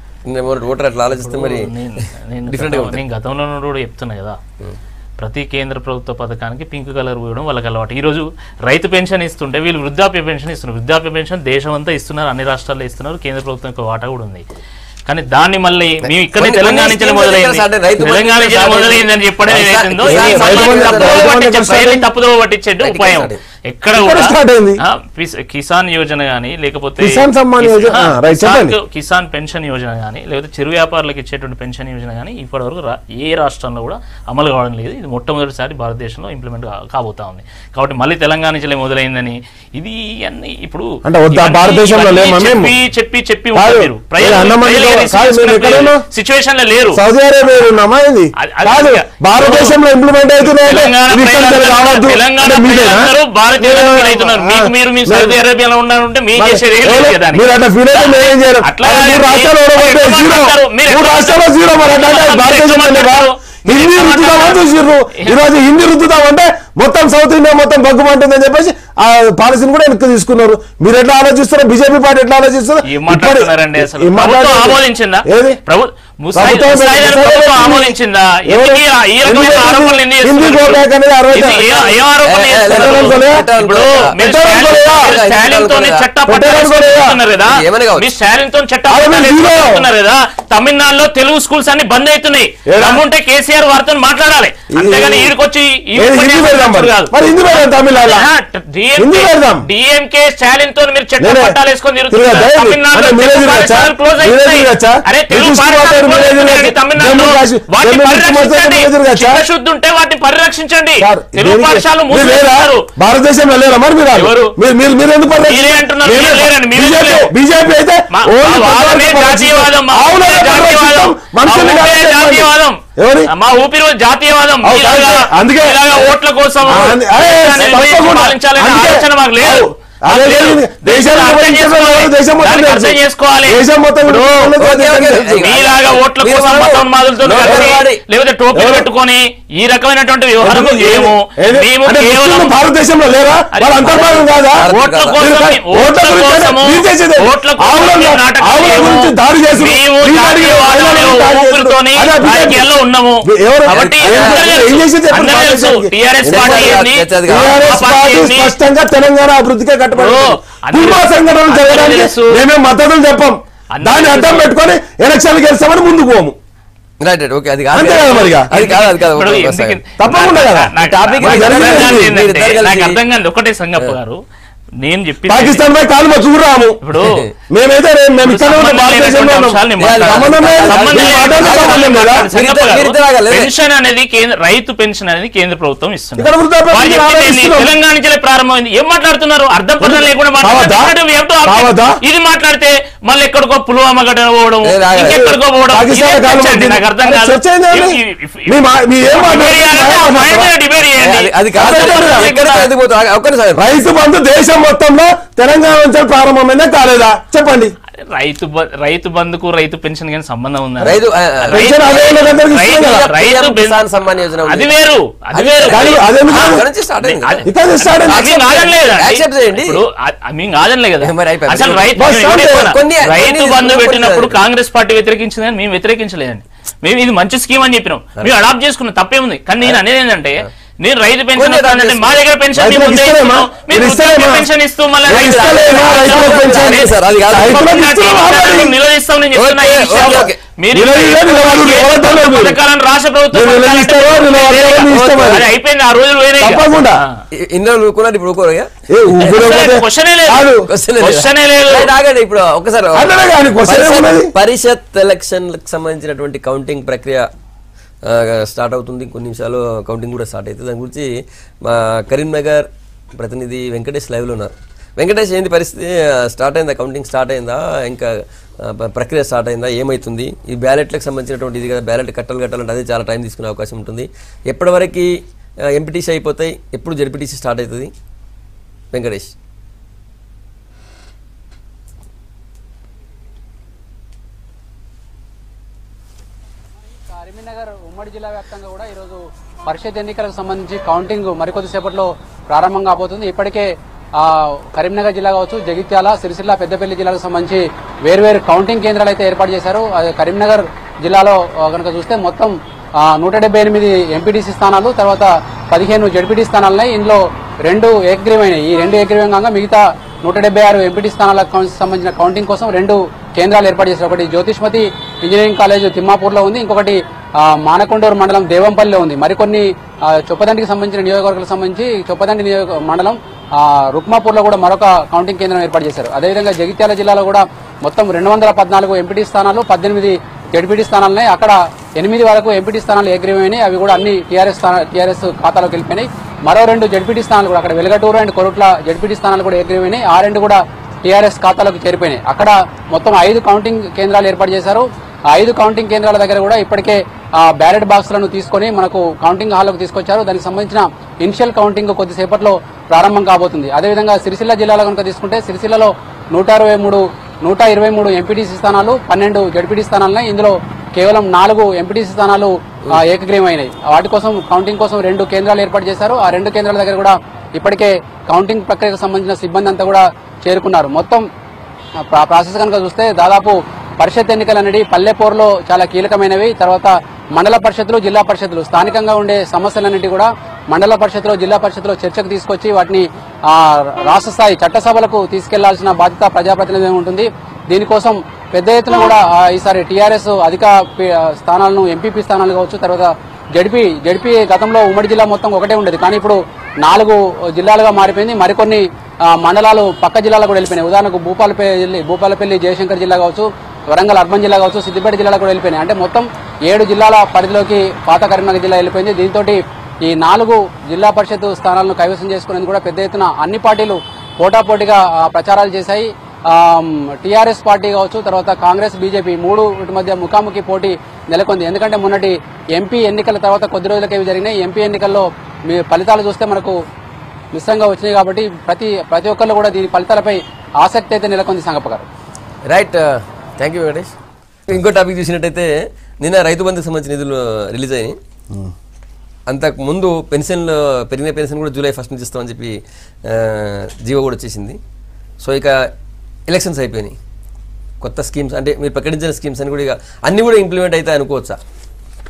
ఓటర్ అట్లా ఆలోచిస్తే మరి నేను నేను different గా గతం- నేను గతంలో కూడా చెప్తున్నా కదా ప్రతి కేంద్ర ప్రభుత్వ పథకానికి పింక్ కలర్ పోయడం వాళ్ళకి అలవాటు ఈ రోజు రైతు పెన్షన్ ఇస్తుంటే వీళ్ళు వృద్ధాప్య పెన్షన్ ఇస్తున్నారు వృద్ధాప్య పెన్షన్ దేశం అంతా ఇస్తున్నారు అన్ని రాష్ట్రాల్లో ఇస్తున్నారు కేంద్ర ప్రభుత్వం యొక్క వాటా కూడా ఉంది కానీ దాన్ని మళ్ళీ మేము ఇక్కడే కొన్ని- తెలంగాణ కొన్ని నుంచి schemes మొదలైంది దగ్గర started, రైతు బంధు తెలంగాణ నుంచి started. మొదలైందని చెప్పడం రైతు ఏదైతుందో బంధు ఇది started. సమాజం రైతు తప్పుదోవ బంధు పట్టించే started. ప్రజల్ని తప్పుదోవ పట్టించేట్టు రైతు ఉపాయం started. ఎక్కడ ఇక్కడ కూడా start అయింది. ఆ, పిస్- కిసాన్ యోజన కానీ లేకపోతే కిసాన్ సమ్మాన్ కిస్- యోజన, ఆ, ఆ, రైట్ కిసాన్ చెప్పండి. కిసాన్ పెన్షన్ యోజన కానీ లేకపోతే చిరు వ్యాపారులకు ఇచ్చేటువంటి పెన్షన్ యోజన కానీ ఇప్పటివరకు రా- ఏ రాష్ట్రంలో కూడా అమలు కావడం లేదు ఇది మొట్టమొదటిసారి భారతదేశంలో ఇంప్లిమెంట్ కా- కాబోతా ఉంది కాబట్టి మళ్ళీ తెలంగాణ నుంచి మొదలైందని ఇది అన్ని ఇప్పుడు అంటే వద్దా ఇవన్నీ- భారతదేశంలో ఇవన్నీ లేమా మేము? చెప్పి చెప్పి చెప్పి కాదు. ఉంటారు మీరు ఏ అన్నమయ్య కాదు, మేము ఎక్కడున్నాం? సిచ్యువేషన్ లో లేరు సౌదీ అరేబియా ఉన్నామా ఇది అది- అది కాదు ఇంకా- భారతదేశంలో ఇంప్లిమెంట్ అవుతున్నాయి అంటే తెలంగాణ ఇది ఇక్కడికి ప్రజలందరూ- రావద్దు తెలంగాణ అంటే మీదేనా? ప్రజలందరూ భారతీయులు మీరు- అవుతున్నారు మీకు మీరు మీ ఆ, సౌదీ అరేబియాలో ఉన్నారంటే మీ మరి చేసేది ఏం ఎవరు- లేదు కదా మీరు అట్లా ఫీల్ అయితే మేమేం చేయరు అట్లా మరి మూడు మీరు- రాష్ట్రాలు ఓడగొట్టే మీరు జీరో ఎట్లా మీరు మూడు ఎట్లా రాష్ట్రాల్లో జీరో మరి అంటే మీరు భారతదేశం ఎట్లా లేవా? మీరు హిందీ ఎట్లా రుద్దుదామని చూసిర్రు ఈ రోజు హిందీ రుద్దుదామంటే మొత్తం సౌత్ ఇండియా మొత్తం బగ్గుమంటుందని చెప్పేసి ఆ పాలసీని కూడా వెనక్కి తీసుకున్నారు మీరు ఎట్లా ఆలోచిస్తారో బీజేపీ పార్టీ ఎట్లా ఆలోచిస్తారో ఏం మాట్లాడుతున్నారండి అసలు ఏం ప్రభుత్వం మాట్లాడుతున్నారు? ఆమోదించిందా ఏది ప్రభు ముసాయి- ప్రభుత్వం ముసాయిదాని ముసాయిదా ప్రభుత్వం హిందీ- ఆమోదించిందా ఎవరు- ఎందుకు ఈ- ఈ రకమైన హిందీ- ఆరోపణలు ఎన్ని హిందీ చేస్తున్నారు? గోబ్యాక్ అనేది అరవై ఇది ఏ- ఏ ఆరోపణ ఏ- ఏ- చేస్తున్నారు? పెట్టాలనుకోలే? ఇప్పుడు మీరు పెట్టాలనుకోలే? స్టాలిన్- మీరు స్టాలిన్ తోని పెట్టాలనుకోలే? చట్ట పెట్టాలనుకోలే? పట్టాలు కదా ఏమని కావచ్చు? మీ స్టాలిన్ తో చట్ట అది పట్టాలు మీరు జీరో. వేసుకుంటున్నారు కదా తమిళనాడులో తెలుగు స్కూల్స్ అన్ని బంద్ అవుతున్నాయి ఏడా? దమ్ముంటే కేసీఆర్ వారితో మాట్లాడాలి అంతేగాని ఈడికొచ్చి ఈ ఏది హిందీ పెడదాం మరి కాదు మరి హిందీ పెడదాం తమిళనాడులో హిందీ పెడదాం డిఎంకే స్టాలిన్ తో మీరు చట్ట నేనే- పట్టాలు వేసుకొని తిరగచ్చా? తిరుగుతున్నారు ఏంది? తమిళనాడులో అంటే మీరే తెలుగు తిరగచ్చా? పాఠశాలలు క్లోజ్ మీరే అవుతున్నాయి తిరగచ్చా? అరే తెలుగు బ్రిటిష్ పాఠశాలలు వాడు క్లోజ్ మీరే అవుతున్నాయి తిరగచ్చా? తమిళనాడులో జమ్మూ కాశ్మీర్- వాటిని జమ్మూ కాశ్మీర్ పరిరక్షించండి మీరే తిరగచ్చా? చిత్తశుద్ధి ఉంటే వాటిని పరిరక్షించండి సార్, తెలుగు దేనికి- పాఠశాలలు మీరు లేరా? మూసేస్తున్నారు భారతదేశంలో లేరా మరి మీరు ఎవరు? మీరు మీరు మీరు ఎందుకు పరిరక్షిస్తారు? మీరే అంటున్నారు, మేమే- మీరు లేరని, మీరే బీజేపీ లేరు. బీజేపీ అయితే మా- ఓన్లీ మా వాదమే పరిరక్షిస్తాం. జాతీయవాదం, మా అవునా, ఊపిరే జాతీయవాదం, మనుషుల్ని మా కాదు ఊపిరే చెప్పండి. జాతీయవాదం. ఎవరి మా ఊపిరి జాతీయవాదం అవు, మీలాగా- కరెక్టే. అందుకే- మీలాగా ఓట్ల కోసం ఆ, అంది- అదే, దేశాన్ని తప్పకుండా. పాలించాలనే అందుకే- ఆలోచన మాకు లేదు అవు. అదే మాకు లేదు. లేదు. దేశాన్ని అర్థం విభజించడం చేసుకోవాలి. లేదు, దేశం మొత్తం దానికి తెలుసు. అర్థం చేసుకోవాలి దేశం మొత్తం ఇప్పుడు విభజించడం లేదు, ఓకే, దేశం ఓకే. తెలుసు. మీలాగా ఓట్ల మీరు కోసం వాడు- మతోన్మాదులతో ఎవరు కలిసి వాడి? లేకపోతే టోపీలు ఎవరు? పెట్టుకొని ఈ రకమైనటువంటి వ్యవహారం ఎందుకు? చేయము ఏది? మేము అంటే కేవలం ముస్లింలు భారతదేశంలో లేరా అరే, వాళ్ళ అంతర్భాగం కాదా ఓట్ల కాదు. కోసం మీరు ఓట్ల ఓట్ల గురించి కోసము మీరు చేసేది ఓట్ల కోసం ఆవుల మేము నాటకాలు ఆవుల చేయము. గురించి దాడి చేసి మేము మీరు అడిగే జాతీయవాదాలు మహిళలను దాడి చేసి ఊపిరితోని అదే అభిప్రాయం. రాజకీయాల్లో ఉన్నాము ఎవరు- కాబట్టి ఏం అందరికీ చేసి- ఏం చేసి తెలుసు. చెప్పండి అందరికీ తెలుసు. పార్టీ టీఆర్ఎస్ ఎందుకు పార్టీ అది ఏంది? అది కాదు. ఆ టీఆర్ఎస్ పార్టీ పార్టీ ఏంది? స్పష్టంగా తెలంగాణ అభివృద్ధికే కట్టుబడి ఓ, ఉంది. అందరూ- కుటుంబ సంఘటనలు అందరూ జరగడానికి తెలుసు. మేమే మద్దతులు చెప్పం అందరూ దాన్ని అర్థం తెలుసు. పెట్టుకొని ఎలక్షన్లు గెలిస్తామని ముందుకు పోము రైట్ రైట్ ఓకే అది కాదు అంతే కదా మరిగా? అది కాదు అది కాదు ఇప్పుడు ఒక- ఒక ఎందుకు- second. తప్పకుండా కదా. నా- నా- టాపిక్ నాకు జరిగింది. అర్థం కాదు మీరు ఏంటంటే, ఇద్దరు కలిసి- నాకు అర్థం కాదు ఒకటే సంగప్ప గారు నేను చెప్పి పాకిస్తాన్ పై కాలు మా చూడరాము ఇప్పుడు మేమైతే రే- మేము ఇక్కడ ఉన్న సంబంధం భారతదేశంలో లేనటువంటి ఉన్నాం. అంశాలు నేను లేదు, మాట్లాడను. సంబంధం లేదు. సంబంధం మీ లేదు. మాటలతో సంబంధం లేదా? సంగప్ప గారు, మీరు ఇద్దరు ఆగాలి. పెన్షన్ అనేది కేంద్ర రైతు పెన్షన్ అనేది కేంద్ర ప్రభుత్వం ఇస్తుంది ఇక్కడ వృద్ధాప్య వాళ్ళు పెన్షన్ చెప్పింది ఏంది? ఆలోచిస్తున్నాం. తెలంగాణ నుంచి ప్రారంభమైంది ఏం మాట్లాడుతున్నారు అర్థం పర్థం లేకుండా కావద్దా? మాట్లాడుతున్నారు. We have to update. కావద్దా? ఇది మాట్లాడితే మళ్ళీ ఎక్కడికో పుల్వామా ఘటన పోవడం లేదు, ఆగాలి. ఇంకెక్కడికో పోవడం పాకిస్తాన్ ఇదేం కాలం చర్చ అండి? ఉంది. నాకు అర్థం అరే కాదు చర్చ ఏందండి? ఇఫ్- ఇఫ్- ఇఫ్- మీ మా- మీ ఏం డిబేట్ మాట్లాడుతున్నారు? చేయాలంటే ఏం ఆయన మాట్లాడుతున్నారు? డిబేట్ చేయండి. అది- అది కాదు అదే కదా. ఎక్కడ ఎదిగిపోతా ఒక్క నిమిషం. రైతు బంధు దేశం మొత్తంలో తెలంగాణ నుంచి ప్రారంభమైందా కాలేదా చెప్పండి రైతు బ- రైతు బంధుకు రైతు పెన్షన్ కానీ సంబంధం ఉందా రైతు ఆ, ఆ, పెన్షన్ అదే వాళ్ళందరికీ ఇస్తుంది రైతు- కదా. రైతు PM పెన్- కిసాన్ సమ్మాన్ యోజన ఉంది. అది వేరు అది వేరు కానీ అదెందుకు? ఆ, అక్కడ నుంచి స్టార్ట్ అయింది కదా. అది- ఇక్కడ నుంచి స్టార్ట్ అయింది. అది కాదనలేదు అండి. Accept చేయండి. ఇప్పుడు అ- అ- మేము కాదనలే కదా మరి అయిపోయింది. అసలు రైతు బస్ మేము అంటే చెప్తున్నా. కొన్ని- రైతు కొన్ని బంధు కొన్ని పెట్టినప్పుడు కొన్ని కాంగ్రెస్ పార్టీ వ్యతిరేకించింది కానీ మేము వ్యతిరేకించలేదండి మేము ఇది మంచి స్కీమ్ అని చెప్పినాం మేము అడాప్ట్ చేసుకున్నాం తప్పేముంది కానీ నేను అనేది ఏంటంటే నేను రైతు పెన్షన్ కొన్ని వస్తానంటే adopt మా దగ్గర పెన్షన్ రైతులకు మేము ముందే ఇస్తలేమా? ఇస్తున్నాం. మీరు మీరు వృద్ధాప్య ఇస్తలేమా? పెన్షన్ ఇస్తూ మళ్ళీ మీరు రైతు- ఇస్తలేమా? రైతులకు పెన్షన్? లేదు సార్, అది కాదు. రైతులకు రైతులకు ఇస్తున్నాం ఆల్రెడీ. మేము నిలదీస్తాం నేను చెప్తున్నా ఈ ఓకే, విషయంలో. ఓకే. మీరు నిలదీయలేదు, నిలదీయలేదు, ఎవరు మీరు? పథకాలను రాష్ట్ర ప్రభుత్వం మీరు నిలదీస్తారో, నిలదీస్తారో మీ ఇష్టం అది. అది అయిపోయింది ఆ రోజులు పోయినాయి ఇక. తప్పకుండా. ఆ. ఇ- ఇన్ని రోజులు ఊరుకున్నారు ఇప్పుడు ఊరుకోరు ఇక? ఏ ఊపిరిపోతే క్వశ్చనే లేదు. కాదు. Question ఏ లేదా? Question ఏ లేదు. రైట్, ఆగండి ఇప్పుడు ఒకసారి అన్ననే కానీ question ఏ ఉన్నది. పరిషత్- పరిషత్ ఎలక్షన్లకు సంబంధించినటువంటి కౌంటింగ్ ప్రక్రియ ఆ, స్టార్ట్ అవుతుంది కొన్ని నిమిషాలు కౌంటింగ్ కూడా స్టార్ట్ అవుతుంది దాని గురించి మా కరీంనగర్ ప్రతినిధి వెంకటేష్ లైవ్లో ఉన్నారు వెంకటేష్ ఏంది పరిస్థితి ఆ, స్టార్ట్ అయిందా కౌంటింగ్ స్టార్ట్ అయిందా ఇంకా ఆ, ప- ప్రక్రియ స్టార్ట్ అయిందా ఏమవుతుంది ఈ బ్యాలెట్లకు సంబంధించినటువంటి ఇది కదా బ్యాలెట్ కట్టలు కట్టాలంటే అదే చాలా టైం తీసుకునే అవకాశం ఉంటుంది ఎప్పటివరకు ఎంపీటీసీ అయిపోతాయి ఎప్పుడు జడ్పీటీసీ స్టార్ట్ అవుతుంది వెంకటేష్ కరీంనగర్ ఉమ్మడి జిల్లా వ్యాప్తంగా కూడా ఈరోజు పరిషత్ ఎన్నికలకు సంబంధించి కౌంటింగ్ మరికొద్ది సేపట్లో ప్రారంభం కాబోతుంది ఇప్పటికే ఆ, కరీంనగర్ జిల్లా కావచ్చు జగిత్యాల సిరిసిల్ల పెద్దపల్లి జిల్లాకు సంబంధించి వేర్వేరు కౌంటింగ్ కేంద్రాలు అయితే ఏర్పాటు చేశారు అది కరీంనగర్ జిల్లాలో ఆ, కనుక చూస్తే మొత్తం ఆ, నూట డెబ్బై ఎనిమిది ఎంపీటీసీ స్థానాలు తర్వాత పదిహేను జడ్పీటీ స్థానాలున్నాయి ఇందులో రెండు ఏకగ్రీవమైనాయి ఈ రెండు ఏకగ్రీవం కాగా మిగతా నూట డెబ్బై ఆరు ఎంపీటీ స్థానాలకు కౌన్- సంబంధించిన కౌంటింగ్ కోసం రెండు కేంద్రాలు ఏర్పాటు చేశారు ఒకటి జ్యోతిష్మతి ఇంజనీరింగ్ కాలేజ్ తిమ్మాపూర్లో ఉంది ఇంకొకటి ఆ, మానకొండూరు మండలం దేవంపల్లిలో ఉంది మరికొన్ని ఆ, చొప్పదండికి సంబంధించిన నియోజకవర్గాలకు సంబంధించి చొప్పదండి నియోజక మండలం ఆ, రుక్మాపూర్లో కూడా మరొక కౌంటింగ్ కేంద్రం ఏర్పాటు చేశారు అదేవిధంగా జగిత్యాల జిల్లాలో కూడా మొత్తం రెండు వందల పద్నాలుగు ఎంపీటీ స్థానాలు పద్దెనిమిది జడ్పీటీ స్థానాలున్నాయి అక్కడ ఎనిమిది వరకు ఎంపీటీ స్థానాలు ఏకగ్రీవమైనాయి అవి కూడా అన్ని టీఆర్ఎస్ టీఆర్ఎస్ ఖాతాలోకి వెళ్ళిపోయినాయి మరో రెండు జడ్పీటీ స్థానాలు కూడా అక్కడ వెలగటూరు అండ్ కొరుట్ల జడ్పీటీ స్థానాలు కూడా ఏకగ్రీవమైనాయి ఆ రెండు కూడా టీఆర్ఎస్ ఖాతాలోకి చేరిపోయినాయి అక్కడ మొత్తం ఐదు కౌంటింగ్ కేంద్రాలు ఏర్పాటు చేశారు ఆ ఐదు కౌంటింగ్ కేంద్రాల దగ్గర కూడా ఇప్పటికే ఆ బ్యాలెట్ బాక్స్లను తీసుకొని మనకు కౌంటింగ్ హాల్లోకి తీసుకొచ్చారు దానికి సంబంధించిన ఇనిషియల్ కౌంటింగ్ కొద్దిసేపట్లో ప్రారంభం కాబోతుంది అదేవిధంగా సిరిసిల్ల జిల్లాలో కనుక తీసుకుంటే సిరిసిల్లలో నూట అరవై మూడు నూట ఇరవై మూడు ఎంపీటీసీ స్థానాలు పన్నెండు జడ్పీటీ స్థానాలున్నాయి ఇందులో కేవలం నాలుగు ఎంపీటీసీ స్థానాలు ఆ, ఏకగ్రీవమైనాయి వాటి కోసం కౌంటింగ్ కోసం రెండు కేంద్రాలు ఏర్పాటు చేశారు ఆ రెండు కేంద్రాల దగ్గర కూడా ఇప్పటికే కౌంటింగ్ ప్రక్రియకు సంబంధించిన సిబ్బంది అంతా కూడా చేరుకున్నారు మొత్తం ఆ, ప్రా- ప్రాసెస్ కనుక చూస్తే దాదాపు పరిషత్ ఎన్నికలు అనేది పల్లెపూర్లో చాలా కీలకమైనవి తర్వాత మండల పరిషత్లు జిల్లా పరిషత్లు స్థానికంగా ఉండే సమస్యలన్నిటి కూడా మండల పరిషత్లో జిల్లా పరిషత్లో చర్చకు తీసుకొచ్చి వాటిని ఆ, రాష్ట్ర స్థాయి చట్టసభలకు తీసుకెళ్లాల్సిన బాధ్యత ప్రజాప్రతినిధి ఉంటుంది దీనికోసం పెద్ద ఎత్తున కూడా ఆ, ఈసారి టీఆర్ఎస్ అధిక పి- ఆ, స్థానాలను ఎంపీపీ స్థానాలు కావచ్చు తర్వాత జడ్పీ జడ్పీ గతంలో ఉమ్మడి జిల్లా మొత్తం ఒకటే ఉండేది కానీ ఇప్పుడు నాలుగు జిల్లాలుగా మారిపోయింది మరికొన్ని ఆ, మండలాలు పక్క జిల్లాలకు కూడా వెళ్ళిపోయినాయి ఉదాహరణకు భూపాలపల్లి భూపాలపల్లి జయశంకర్ జిల్లా కావచ్చు వరంగల్ అర్బన్ జిల్లా కావచ్చు సిద్దిపేట జిల్లాలకు కూడా వెళ్ళిపోయినాయి అంటే మొత్తం ఏడు జిల్లాల పరిధిలోకి పాత కరీంనగర్ జిల్లా వెళ్ళిపోయింది దీంతో ఈ నాలుగు జిల్లా పరిషత్ స్థానాలను కైవసం చేసుకునేందుకు కూడా పెద్ద ఎత్తున అన్ని పార్టీలు పోటాపోటీగా ఆ, ప్రచారాలు చేశాయి టీఆర్ఎస్ పార్టీ కావచ్చు తర్వాత కాంగ్రెస్ బీజేపీ మూడు వీటి మధ్య ముఖాముఖి పోటీ నెలకొంది ఎందుకంటే మొన్నటి ఎంపీ ఎన్నికల తర్వాత కొద్ది రోజులకే ఇవి జరిగినాయి ఎంపీ ఎన్నికల్లో మీ ఫలితాలు చూస్తే మనకు మిశ్రంగా వచ్చినాయి కాబట్టి ప్రతి ప్రతి ఒక్కళ్ళు కూడా దీని ఫలితాలపై ఆసక్తి అయితే నెలకొంది సంగప్ప గారు రైట్ థ్యాంక్ యూ వెంకటేష్ ఇంకో టాపిక్ చూసినట్టయితే నిన్న రైతు బంధుకు సంబంధించిన నిధులు రిలీజ్ అయ్యాయి అంతకు ముందు పెన్షన్లు పెరిగిన పెన్షన్ కూడా జూలై ఫస్ట్ నుంచి ఇస్తామని చెప్పి ఆ, జీవో కూడా వచ్చేసింది సో ఇక ఎలక్షన్స్ అయిపోయినాయి కొత్త స్కీమ్స్ అంటే మీరు ప్రకటించిన స్కీమ్స్ అని కూడా ఇక అన్నీ కూడా ఇంప్లిమెంట్ అవుతాయి అనుకోవచ్చా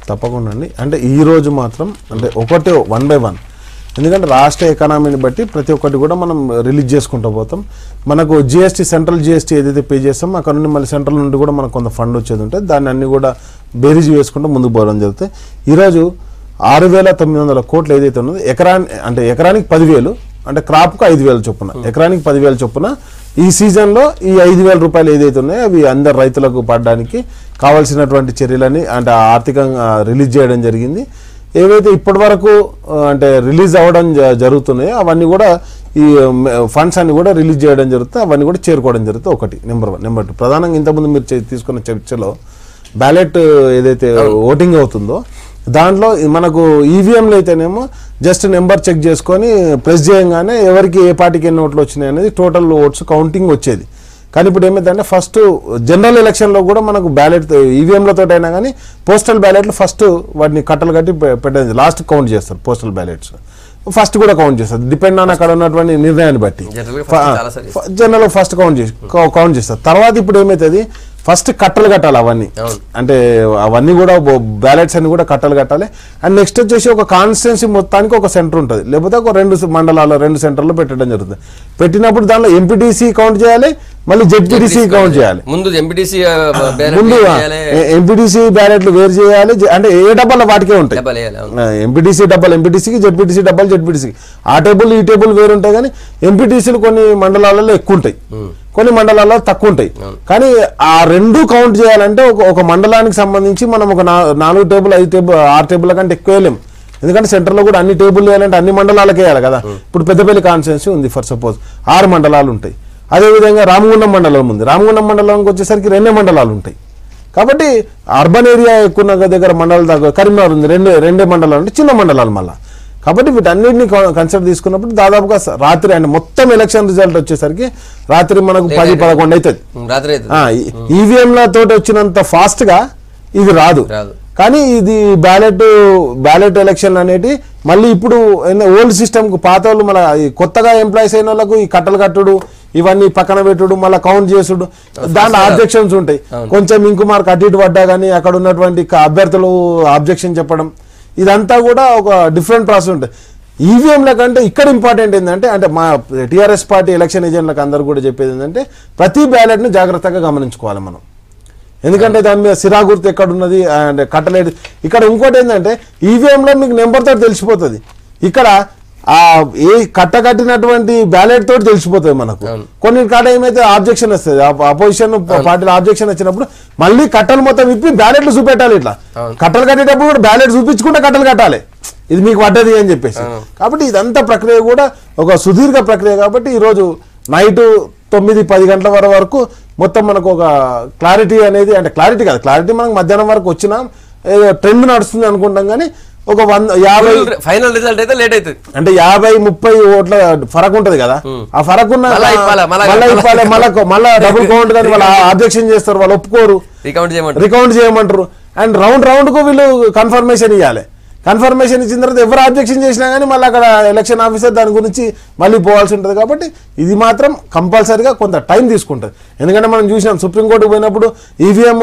తప్పకుండా అండి అంటే ఈ రోజు మాత్రం అంటే ఒకటే వన్ బై వన్ ఎందుకంటే రాష్ట్ర ఎకానమీని బట్టి ప్రతి ఒక్కటి కూడా మనం రిలీజ్ చేసుకుంటూ పోతాం మనకు జిఎస్టీ సెంట్రల్ జిఎస్టీ ఏదైతే పే చేస్తామో అక్కడ నుండి మళ్ళీ సెంట్రల్ నుండి కూడా మనకు కొంత ఫండ్ వచ్చేది ఉంటుంది దాన్ని అన్ని కూడా బేరీజ్ వేసుకుంటూ ముందుకు పోవడం జరుగుతుంది ఈరోజు ఆరు వేల తొమ్మిది వందల కోట్లు ఏదైతే ఉన్నదో ఎకరాని అంటే ఎకరానికి పదివేలు అంటే క్రాప్కు ఐదు వేల చొప్పున ఎకరానికి పదివేల చొప్పున ఈ సీజన్లో ఈ ఐదు వేల రూపాయలు ఏదైతే ఉన్నాయో అవి అందరు రైతులకు పడడానికి కావాల్సినటువంటి చర్యలని అంటే ఆర్థికంగా రిలీజ్ చేయడం జరిగింది ఏవైతే ఇప్పటి వరకు ఆ, అంటే రిలీజ్ అవ్వడం జ- జరుగుతున్నాయో అవన్నీ కూడా ఈ ఫండ్స్ అన్ని కూడా రిలీజ్ చేయడం జరుగుతుంది అవన్నీ కూడా చేరుకోవడం జరుగుతుంది ఒకటి నెంబర్ వన్ నెంబర్ టూ ప్రధానంగా ఇంతకుముందు మీరు చే- తీసుకున్న చర్చలో బ్యాలెట్ ఏదైతే ఓటింగ్ అవుతుందో దాంట్లో మనకు ఈవీఎంలో అయితేనేమో జస్ట్ నెంబర్ చెక్ చేసుకొని ప్రెస్ చేయగానే ఎవరికి ఏ పార్టీకి ఎన్ని ఓట్లు వచ్చినాయి అనేది టోటల్ ఓట్స్ కౌంటింగ్ వచ్చేది కానీ ఇప్పుడు ఏమైందంటే ఫస్ట్ జనరల్ ఎలక్షన్లో కూడా మనకు బ్యాలెట్ ఈవీఎంలతో అయినా కానీ పోస్టల్ బ్యాలెట్లు ఫస్ట్ వాటిని కట్టలు కట్టి పె- పెట్టేది లాస్ట్ కౌంట్ చేస్తారు పోస్టల్ బ్యాలెట్స్ ఫస్ట్ కూడా కౌంట్ చేస్తారు డిపెండ్ ఆన్ అక్కడ ఉన్నటువంటి నిర్ణయాన్ని బట్టి Generally first చాలా సార్లు చేస్తారు. జనరల్ ఫస్ట్ కౌంట్ చేసి కౌ- కౌంట్ చేస్తారు తర్వాత ఇప్పుడు ఏమవుతుంది ఫస్ట్ కట్టలు కట్టాలి అవన్నీ అవును. అంటే అవన్నీ కూడా బ్యాలెట్స్ అన్ని కూడా కట్టలు కట్టాలి అండ్ నెక్స్ట్ వచ్చేసి ఒక కాన్స్టిట్యున్సీ మొత్తానికి ఒక సెంటర్ ఉంటుంది లేకపోతే ఒక రెండు మండలాలు రెండు సెంటర్లో పెట్టడం జరుగుతుంది పెట్టినప్పుడు దానిలో ఎంపీటీసీ కౌంట్ చేయాలి మళ్ళీ జెడ్పీటీసీ కౌంట్ చేయాలి ముందు ఎంపీటీసీ ముందు ఎంపీటీసీ బ్యాలెట్లు వేరు చేయాలి జె- అంటే ఏ డబ్బాలో వాటికే ఉంటాయి డబ్బాలు వేయాలి అవును. ఎంపీటీసీ డబ్బాలు ఎంపీటీసీకి జెడ్పీటీసీ డబ్బాలు జెడ్పీటీసీకి ఆ టేబుల్ ఈ టేబుల్ వేరు ఉంటాయి కానీ ఎంపీటీసీలు కొన్ని మండలాలలో ఎక్కువ ఉంటాయి కొన్ని మండలాల్లో తక్కువ ఉంటాయి కానీ ఆ రెండు కౌంట్ చేయాలంటే ఒక ఒక మండలానికి సంబంధించి మనం ఒక నా- నాలుగు టేబుల్ ఐదు టేబుల్ ఆరు టేబుల్ కంటే ఎక్కువ వేయలేం ఎందుకంటే సెంటర్లో కూడా అన్ని టేబుల్ వేయాలంటే అన్ని మండలాలకు వేయాలి కదా ఇప్పుడు పెద్దపల్లి కాన్స్టిట్యున్సీ ఉంది ఫర్ సపోజ్ ఆరు మండలాలు ఉంటాయి అదేవిధంగా రామగుండం మండలం ఉంది రామగుండం మండలంకి వచ్చేసరికి రెండే మండలాలు ఉంటాయి కాబట్టి అర్బన్ ఏరియా ఎక్కువ ఉన్న దగ్గర మండలాలు తగ్గ కరీంనగర్ ఉంది రెండు రెండే మండలాలు అంటే చిన్న మండలాలు మళ్ళా కాబట్టి వీటన్నిటిని కన్సిడర్ తీసుకున్నప్పుడు దాదాపుగా స- రాత్రి అంటే మొత్తం ఎలక్షన్ రిజల్ట్ వచ్చేసరికి రాత్రి మనకు పది పదకొండు అవుతుంది రాత్రి అవుతుంది. ఈవీఎంల తోటి వచ్చినంత ఫాస్ట్ గా ఇది రాదు రాదు. కానీ ఇది బ్యాలెట్ బ్యాలెట్ ఎలక్షన్ అనేటి మళ్ళీ ఇప్పుడు ఓల్డ్ సిస్టమ్ కు పాత వాళ్ళు మన ఈ కొత్తగా ఎంప్లాయీస్ అయిన వాళ్ళకు ఈ కట్టలు కట్టుడు ఇవన్నీ పక్కన పెట్టుడు మళ్ళీ కౌంట్ చేసుడు దాంట్లో ఆబ్జెక్షన్స్ ఉంటాయి కొంచెం ఇంకు మార్క్ అటు ఇటు పడ్డా కానీ అక్కడ ఉన్నటువంటి క- అభ్యర్థులు ఆబ్జెక్షన్ చెప్పడం ఇదంతా కూడా ఒక డిఫరెంట్ ప్రాసెస్ ఉంటుంది ఈవీఎంల కంటే ఇక్కడ ఇంపార్టెంట్ ఏంటంటే అంటే మా టీఆర్ఎస్ పార్టీ ఎలక్షన్ ఏజెంట్లకు అందరు కూడా చెప్పేది ఏంటంటే ప్రతి బ్యాలెట్ను జాగ్రత్తగా గమనించుకోవాలి మనం ఎందుకంటే దాని మీద సిరా గుర్తు ఎక్కడ ఉన్నది అండ్ కట్టలేదు ఇక్కడ ఇంకోటి ఏంటంటే ఈవీఎంలో మీకు నెంబర్ తోటి తెలిసిపోతుంది ఇక్కడ ఆ ఏ కట్ట కట్టినటువంటి బ్యాలెట్ తోటి తెలిసిపోతుంది మనకు కొన్ని కాడ ఏమైతే ఆబ్జెక్షన్ వస్తుంది అపోజిషన్ పార్టీలో ఆబ్జెక్షన్ వచ్చినప్పుడు మళ్ళీ కట్టలు మొత్తం విప్పి బ్యాలెట్లు చూపెట్టాలి ఇట్లా కట్టలు కట్టేటప్పుడు కూడా బ్యాలెట్ చూపించుకుంటే కట్టలు కట్టాలి ఇది మీకు పడ్డది అని చెప్పేసి కాబట్టి ఇదంతా ప్రక్రియ కూడా ఒక సుదీర్ఘ ప్రక్రియ కాబట్టి ఈరోజు నైట్ తొమ్మిది పది గంటల వర వరకు మొత్తం మనకు ఒక క్లారిటీ అనేది అంటే క్లారిటీ కాదు క్లారిటీ మనకు మధ్యాహ్నం వరకు వచ్చినా ఏదో ట్రెండ్ నడుస్తుంది అనుకుంటాం కానీ ఒక వంద యాభై ఫైనల్ రిజల్ట్ అయితే లేట్ అవుతుంది అంటే యాభై ముప్పై ఓట్ల ఫరక్ ఉంటది కదా ఆ ఫరక్ ఉన్న మళ్ళా ఇప్పాలా, మళ్ళా మళ్ళా ఇప్పాలి మళ్ళా మళ్ళా డబుల్ కౌంట్ కానీ వాళ్ళు ఆబ్జెక్షన్ చేస్తారు వాళ్ళు ఒప్పుకోరు రికౌంట్ చేయమంటారు రికౌంట్ చేయమంటారు అండ్ రౌండ్ రౌండ్ కు వీళ్ళు కన్ఫర్మేషన్ ఇవ్వాలి కన్ఫర్మేషన్ ఇచ్చిన తర్వాత ఎవరు ఆబ్జెక్షన్ చేసినా కానీ మళ్ళీ అక్కడ ఎలక్షన్ ఆఫీసర్ దాని గురించి మళ్ళీ పోవాల్సి ఉంటుంది కాబట్టి ఇది మాత్రం కంపల్సరీగా కొంత టైం తీసుకుంటుంది ఎందుకంటే మనం చూసినాం సుప్రీంకోర్టుకు పోయినప్పుడు ఈవీఎం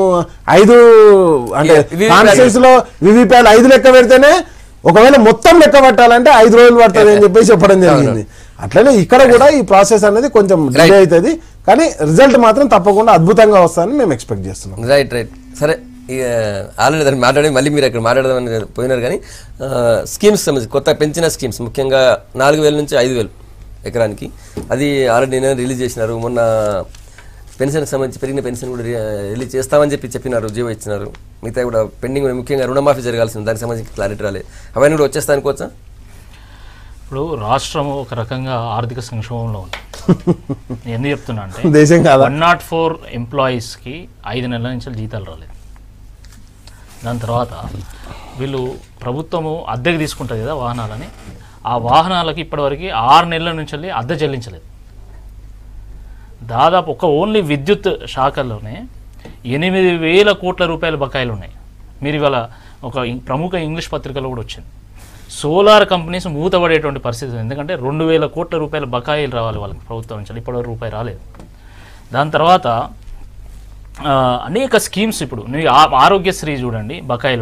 ఐదు అంటే VVPAT. కాన్స్టిట్యూన్స్ లో వివిప్యాలు ఐదు లెక్క పెడితేనే ఒకవేళ మొత్తం లెక్క పెట్టాలంటే ఐదు రోజులు పడుతుంది అని చెప్పేసి చెప్పడం జరిగింది అట్లనే ఇక్కడ కూడా ఈ ప్రాసెస్ అనేది కొంచెం డిలే అవుతుంది కానీ రిజల్ట్ మాత్రం తప్పకుండా అద్భుతంగా వస్తుందని మేము ఎక్స్పెక్ట్ చేస్తున్నాం రైట్ రైట్ సరే ఇక ఆల్రెడీ దాన్ని మాట్లాడి మళ్ళీ మీరు అక్కడ మాట్లాడదామని పోయినారు కానీ స్కీమ్స్ సంబంధించి కొత్త పెంచిన స్కీమ్స్ ముఖ్యంగా నాలుగు వేల నుంచి ఐదు వేలు ఎకరానికి అది ఆల్రెడీ నేను రిలీజ్ చేసినారు మొన్న పెన్షన్కి సంబంధించి పెరిగిన పెన్షన్ కూడా రి- రిలీజ్ చేస్తామని చెప్పి చెప్పినారు జీవో ఇచ్చినారు మిగతా కూడా పెండింగ్ ఉన్నాయి. ముఖ్యంగా రుణమాఫీ జరగాల్సింది దానికి సంబంధించి క్లారిటీ రాలేదు అవన్నీ కూడా వచ్చేస్తా అనుకోవచ్చా ఇప్పుడు రాష్ట్రము ఒక రకంగా ఆర్థిక సంక్షోభంలో ఉంది నేను ఎందుకు చెప్తున్నా అంటే దేశం కాదా వన్ నాట్ ఫోర్ ఎంప్లాయీస్కి ఐదు నెలల నుంచి జీతాలు రాలేదు దాని తర్వాత వీళ్ళు ప్రభుత్వము అద్దెకి తీసుకుంటుంది కదా వాహనాలని ఆ వాహనాలకి ఇప్పటివరకు ఆరు నెలల నుంచి వెళ్ళి అద్దె చెల్లించలేదు దాదాపు ఒక ఓన్లీ విద్యుత్ శాఖలోనే ఎనిమిది వేల కోట్ల రూపాయల బకాయిలు ఉన్నాయి మీరు ఇవాళ ఒక ఇం- ప్రముఖ ఇంగ్లీష్ పత్రికలో కూడా వచ్చింది సోలార్ కంపెనీస్ మూతపడేటువంటి పరిస్థితి ఉంది. ఎందుకంటే రెండు వేల కోట్ల రూపాయల బకాయిలు రావాలి వాళ్ళకి ప్రభుత్వం నుంచి ఇప్పటివరకు రూపాయి రాలేదు దాని తర్వాత ఆ, అనేక స్కీమ్స్ ఇప్పుడు నువ్వు ఆ- ఆరోగ్యశ్రీ చూడండి బకాయిలు ఉన్నాయి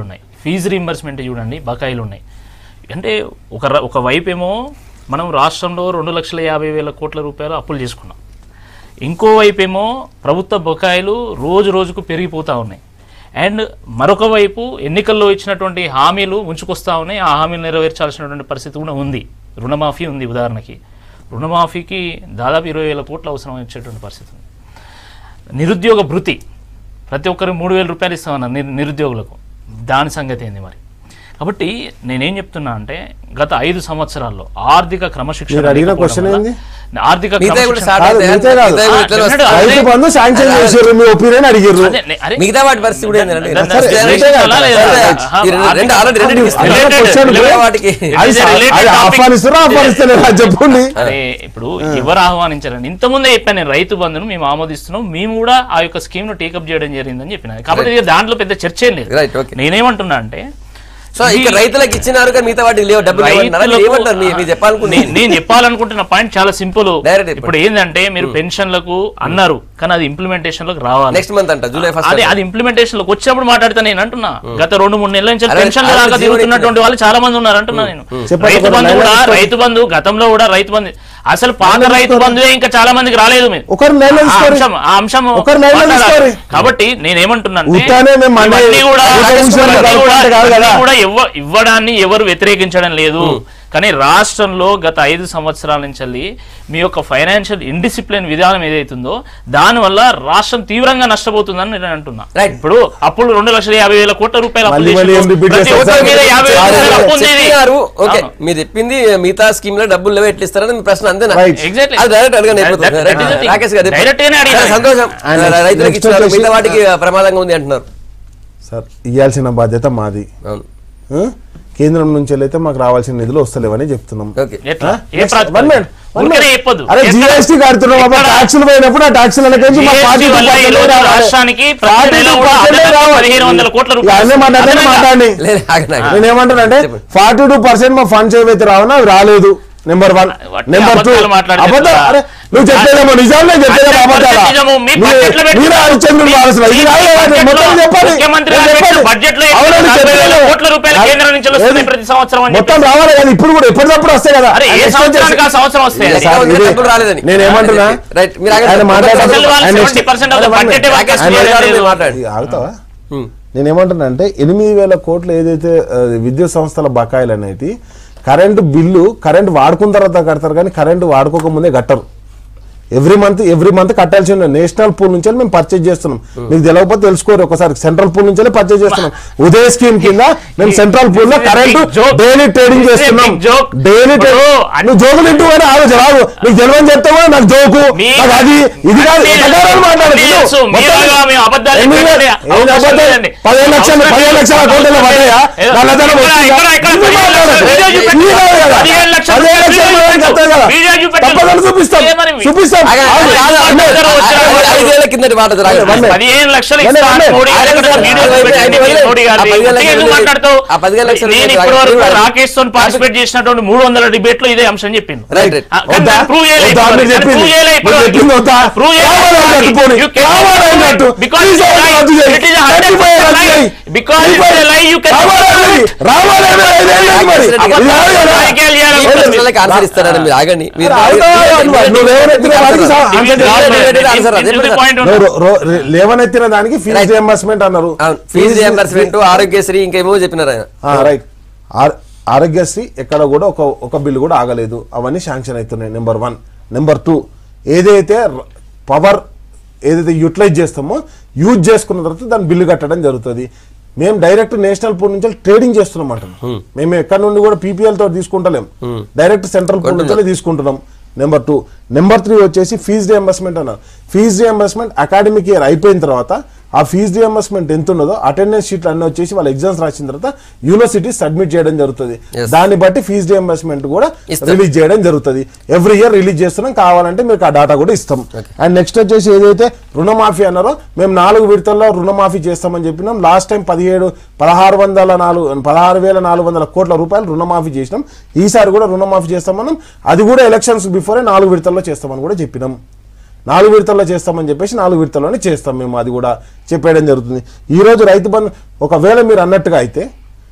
ఫీజు రీంబర్స్మెంట్ చూడండి బకాయిలు ఉన్నాయి అంటే ఒక ర- ఒక వైపు ఏమో మనం రాష్ట్రంలో రెండు లక్షల యాభై వేల కోట్ల రూపాయలు అప్పులు చేసుకున్నాం ఇంకోవైపు ఏమో ప్రభుత్వ బకాయిలు రోజు రోజుకు పెరిగిపోతూ ఉన్నాయి అండ్ మరొక వైపు ఎన్నికల్లో ఇచ్చినటువంటి హామీలు ఉంచుకొస్తా ఉన్నాయి ఆ హామీలు నెరవేర్చాల్సినటువంటి పరిస్థితి కూడా ఉంది రుణమాఫీ ఉంది ఉదాహరణకి రుణమాఫీకి దాదాపు ఇరవై వేల కోట్లు అవసరం వచ్చేటువంటి పరిస్థితి ఉంది నిరుద్యోగ భృతి ప్రతి ఒక్కరు మూడు వేల రూపాయలు ఇస్తామన్నారు నిరు నిరుద్యోగులకు దాని సంగతి ఏంది మరి కాబట్టి నేనేం చెప్తున్నా అంటే గత ఐదు సంవత్సరాల్లో ఆర్థిక క్రమశిక్షణ మీరు అడిగిన లేకపోవడం question వల్ల- ఏంది? ఆర్థిక మిగతా కూడా క్రమశిక్షణ స్టార్ట్ కాదు, అవుతాయి మిగతా కాదు. మిగతా కూడా ఇట్లనే ఆ, వస్తాయి. అదే. రైతు బంధు శాంక్షన్ చేసారు మీ ఒపీనియన్ అడిగిర్రు అదే, నే- అరే, మిగతా వాటి పరిస్థితి కూడా ఏంటంటే దాన్ని సరే, దాన్ని మిగతా చేయాలా లేదా? సరే, ఆహా, ఈ రెండు- రెండు ఆల్రెడీ రెండు ఆర్థిక- డిస్కస్ అదే question related- కు- వాటికి అది It is a related అది topic. ఆహ్వానిస్తారా ఆహ్వానిస్తలేరా చెప్పండి అరే ఇప్పుడు ఎవరు ఆహ్వానించారండి ఇంతకుముందే చెప్పాను నేను రైతు బంధును మేము ఆమోదిస్తున్నాం మేము కూడా ఆ యొక్క స్కీమ్ ను టేకప్ చేయడం జరిగిందని చెప్పిన కాబట్టి ఇక దాంట్లో పెద్ద చర్చ ఏం లేదు Right, okay. నేనేమంటున్నా అంటే సో ఇక్కడ రైతులకు ఇచ్చినారు కానీ మిగతా వాటికి లేవు డబ్బులు లేవన్నారా? మీరు రైతులకు- ఏమంటారు మీ- మీరు చెప్పాలనుకుంటే నే- నేను చెప్పాలనుకుంటున్న పాయింట్ చాలా సింపుల్ Direct చెప్పండి. ఇప్పుడు ఏంటంటే మీరు పెన్షన్లకు అన్నారు కానీ అది ఇంప్లిమెంటేషన్ లోకి రావాలి నెక్స్ట్ మంత్ అంట జూలై ఫస్ట్ అదే అది ఇంప్లిమెంటేషన్ లోకి వచ్చినప్పుడు మాట్లాడితే నేను అంటున్నా గత రెండు మూడు నెలల నుంచి అరే, పెన్షన్ అరే, దాకా జీవో తిరుగుతున్నటువంటి వాళ్ళు చాలా మంది ఉన్నారు అంటున్నా నేను చెప్పండి, రైతు ఒకరు బంధు లైన్లో కూడా తీసుకోండి. రైతు బంధు గతంలో కూడా రైతు బంధు అసలు పాత రైతు బంధువే ఇంకా చాలా మందికి రాలేదు మీరు ఒకరు లైన్లో ఆ తీసుకోండి. అంశం ఆ అంశం ఒకరు లైన్లో మాట్లాడాలి. తీసుకోండి. కాబట్టి నేనేమంటున్నాను ఉత్తానే మేము మండే- కూడా ఊరికే కూర్చొని ఇవన్నీ కూడా- కలుపుకుంటే కాదు కదా. ఇవన్నీ కూడా ఇవ్వ- ఇవ్వడాన్ని ఎవరు వ్యతిరేకించడం లేదు కానీ రాష్ట్రంలో గత ఐదు సంవత్సరాల నుంచి వెళ్ళి మీ యొక్క ఫైనాన్షియల్ ఇండిసిప్లిన్ విధానం ఏదైతుందో దానివల్ల రాష్ట్రం తీవ్రంగా నష్టపోతుందని నేను అంటున్నా Right. ఇప్పుడు అప్పుడు రెండు లక్షల యాభై వేల కోట్ల రూపాయలు అప్పులు మళ్ళీ మళ్ళీ చేసినప్పుడు ఏం repeat ప్రతి చేస్తారు ఒక్కరి మీద సార్? యాభై వేల చాలా రూపాయల అప్పు ఉంది. చెప్పినారు ఓకే అవును. మీరు చెప్పింది మిగతా స్కీమ్ లో డబ్బులు లేవు ఎట్లా ఇస్తారని మీ ప్రశ్న అంతేనా Right. Exactly. అది డైరెక్ట్ అడగండి That- అయిపోతుంది. that- that is the right. thing. Rakesh గారు Direct గానే అడిగాను. సరే, సంతోషం And రైతులకు next ఇచ్చినారు వచ్చేసి- మిగతా వాటికి ప్రమాదంగా ఉంది అంటున్నారు సార్ ఇవ్వాల్సిన బాధ్యత మాది అవును ఆ? కేంద్రం నుంచి అయితే మాకు రావాల్సిన నిధులు వస్తలేవని చెప్తున్నాం ఓకే ఎట్లా ఆ? ఏ Next, ప్రాతిపదికన? one minute, one ఊరికనే minute. చెప్పొద్దు. అరే ఎక్కడ? జిఎస్టీ కడుతున్నాం అబ్బా ఎక్కడ? ట్యాక్సులు పోయినప్పుడు ఆ ట్యాక్సుల నుంచి మా GST పార్టీ వల్ల ఈ రోజు రాష్ట్రానికి ప్రతి నెల కూడా పదిహేను వందల కోట్ల రూపాయలు అన్నీ మాట్లాడి అదనంగా. మాట్లాడి లేదు ఆగండి, ఆగండి. నేను ఏమంటానంటే ఫార్టీ టూ పర్సెంట్ మా ఫండ్స్ ఏవైతే రావనో అవి రాలేదు నెంబర్ వన్ వాటి నెంబర్ టూ అబద్ధాలు మాట్లాడితే అబద్ధం ఎట్లా? అరే నువ్వు చెప్పేదేమో నిజాలు నేను చెప్పేదేమో 100% అబద్ధాలా నిజము. మీ నువ్వు- బడ్జెట్లో పెట్టిన- మీరే హరిశ్చంద్రుడు మీ- వారసులు. ఇది మీ కాదు కదా, బడ్జెట్లో మొత్తం చెప్పాలి. ముఖ్యమంత్రి నేను గారు పెట్టిన చెప్పాలి. బడ్జెట్లో అవునండి, నలభై వేల చెప్పాలి. కోట్ల రూపాయలు ఆ, కేంద్రం నుంచి వస్తున్నాయి ఏది? ప్రతి సంవత్సరం అని మొత్తం రావాలి కానీ ఇప్పుడు కూడా ఎప్పటికప్పుడు వస్తాయి కదా అరే ఏ ఆయన expect సంవత్సరానికి ఆ చేసి- సంవత్సరం వస్తాయి లేదు, సార్, ఇంకా ఇది- డబ్బులు రాలేదని. నేను ఏమంటున్నా రైట్, మీరు ఆగండి. ఆయన మాట్లాడారు. అసలు వాళ్ళు ఆయన 70% of the ఆయన budget ఏ ఆయన వర్కర్స్ రాకేష్ చేయలేదు. మీరు మాట్లాడండి ఇది ఆగుతావా హ్మ్. నేను ఏమంటున్నా అంటే ఎనిమిది వేల కోట్లు ఏదైతే ఆ, విద్యుత్ సంస్థల బకాయిలు అనేది కరెంటు బిల్లు కరెంట్ వాడుకున్న తర్వాత కడతారు కానీ కరెంటు వాడుకోక ముందే కట్టరు ఎవ్రీ మంత్ ఎవ్రీ మంత్ కట్టాల్సి ఉంది నేషనల్ పూల్ నుంచి మేము పర్చేజ్ చేస్తున్నాం మీకు తెలియకపోతే తెలుసుకోరు ఒకసారి సెంట్రల్ పూల్ నుంచి పర్చేజ్ చేస్తున్నాం ఉదయ స్కీమ్ కింద మేము సెంట్రల్ పూల్ లో This is a current big joke. Daily trading This is a చేస్తున్నాం big joke. డైలీ ఇప్పుడు నువ్వు జోకులు తింటూ కానీ ఆలోచన రాదు నీకు తెలియని చెప్తావా నాకు జోకు మీ- నాకు అది ఇది కాదు అన్నీ ఎటకారాలు మాట్లాడదు. అన్నీ తెలుసు. మొత్తం- మీలాగా మేము అబద్ధాలు ఎన్ని చెప్పండి. వేల- ఎన్ని అవసరం అబద్ధాలు? లేదండి. పదిహేను లక్షలు అవసరం పదిహేను లేదు. లక్షల అకౌంట్లో పడ్డాయా ఏదో నల్లధనం ఇక్కడ, వచ్చిందా? ఇక్కడ, ఇక్కడ ఇది పదిహేను మాట్లాడదు. లక్షలు వీడియో చూపెట్టు. ఇది కాదు కదా. పదిహేను లక్షలు పదిహేను లక్షలు వీడియో మనం చెప్తాం కదా. వీడియో చూపెట్టు. తప్పదని చూపిస్తాం ఏమని? చూపిస్తాం ఆగండి, ఆగు. ఆగండి, ఆగండి, అన్నీ. ఆగండి, ఆగండి, ఐదేళ్ల కిందటి మాట ఇది, ఆగండి. One minute. పదిహేను లక్షలు వన్ ఇస్తాను మినిట్. మోడీ గారు ఆగండి ఇక్కడ సార్, వీడియో ఆగండి, చూపెట్టండి. ఆగండి, మోడీ గారు ఆ పదిహేను లక్షలు ఎందుకు మాట్లాడతావు ఆ పదిహేను లక్షలు నేను ఆగండి, ఇప్పటి వరకు ఆగండి. రాకేష్ తో పార్టిసిపేట్ చేసినటువంటి మూడు వందల డిబేట్ లో ఇదే అంశం చెప్పింది రైట్ రైట్ ఆ, కానీ వద్దా? దాన్ని prove చేయలే వద్దా? ఇప్పటి మీరు వరకు. చెప్పింది. prove చేయలే ఇప్పటి మీరు వరకు. చెప్పింది వద్దా? Prove చేయలే కావాలని ఇప్పటి కట్టు వరకు. పోనీ. You cannot కావాలని prove it కట్టు. because Please it is a రద్దు lie. చేయి. It is a కట్టి hundred పోయి percent రద్దు lie. చేయి. Because కట్టి it is a పోయి. lie, you cannot రావాలి prove అది. it. రావాలి అది. ఐదేళ్ళు మరి. రాకేష్ రెడ్డి ఇది గారు. రాదు కదా. రాజకీయాలు చేయాలి. ఈ ప్రశ్నలకు ఆన్సర్ ఇస్తారని మీరు ఆగండి మీరు అరే, ఆగుతావా? నువ్వు లేవనెత్తిన వాడికి సా- This is ఆన్సర్ not చేయాలి. the- ఆన్సర్ అదే this is the పెడతా. point నువ్వు ఉన్నా. రో- రో- లేవనెత్తిన దానికి ఫీజు Right. రియంబర్స్మెంట్ అన్నారు ఫీజు రియంబర్స్మెంట్ ఆరోగ్యశ్రీ ఇంకేమో చెప్పినారు ఆయన రైట్ ఆరోగ్యశ్రీ ఎక్కడ కూడా ఒక ఒక బిల్లు కూడా ఆగలేదు అవన్నీ శాంక్షన్ అవుతున్నాయి నెంబర్ వన్ నెంబర్ టూ ఏదైతే పవర్ ఏదైతే యూటిలైజ్ చేస్తామో యూజ్ చేసుకున్న తర్వాత దాని బిల్లు కట్టడం జరుగుతుంది మేము డైరెక్ట్ నేషనల్ పూల్ నుంచి ట్రేడింగ్ చేస్తున్నాం అంటున్నాం మేము ఎక్కడ నుండి కూడా పీపీఎల్ తో తీసుకుంటలేం డైరెక్ట్ సెంట్రల్ పూల్ నుంచి తీసుకుంటున్నాం నెంబర్ టూ నెంబర్ త్రీ వచ్చేసి ఫీజు రియంబర్స్మెంట్ అన్నారు ఫీజు రియంబర్స్మెంట్ అకాడమిక్ ఇయర్ అయిపోయిన తర్వాత ఆ ఫీజు రియంబర్స్మెంట్ ఎంత ఉన్నదో అటెండెన్స్ షీట్లు అన్నీ వచ్చేసి వాళ్ళ ఎగ్జామ్స్ రాసిన తర్వాత యూనివర్సిటీ సబ్మిట్ చేయడం జరుగుతుంది Yes. దాన్ని బట్టి ఫీజు రియంబర్స్మెంట్ కూడా ఇస్తాం. రిలీజ్ చేయడం జరుగుతుంది ఎవ్రీ ఇయర్ రిలీజ్ చేస్తున్నాం కావాలంటే మీకు ఆ డాటా కూడా ఇస్తాం అండ్ నెక్స్ట్ వచ్చేసి ఏదైతే రుణమాఫీ అన్నారో మేము నాలుగు విడతల్లో రుణమాఫీ చేస్తామని చెప్పినాం లాస్ట్ టైం పదిహేడు పదహారు వందల నాలుగు పదహారు వేల నాలుగు వందల కోట్ల రూపాయలు రుణమాఫీ చేసినాం ఈసారి కూడా రుణమాఫీ చేస్తామన్నాం అది కూడా ఎలక్షన్స్ బిఫోరే నాలుగు విడతల్లో చేస్తామని కూడా చెప్పినాం నాలుగు విడతల్లో చేస్తామని చెప్పేసి నాలుగు విడతల్లోనే చేస్తాం మేము అది కూడా చెప్పేయడం జరుగుతుంది ఈ రోజు రైతు బంధు ఒకవేళ మీరు అన్నట్టుగా అయితే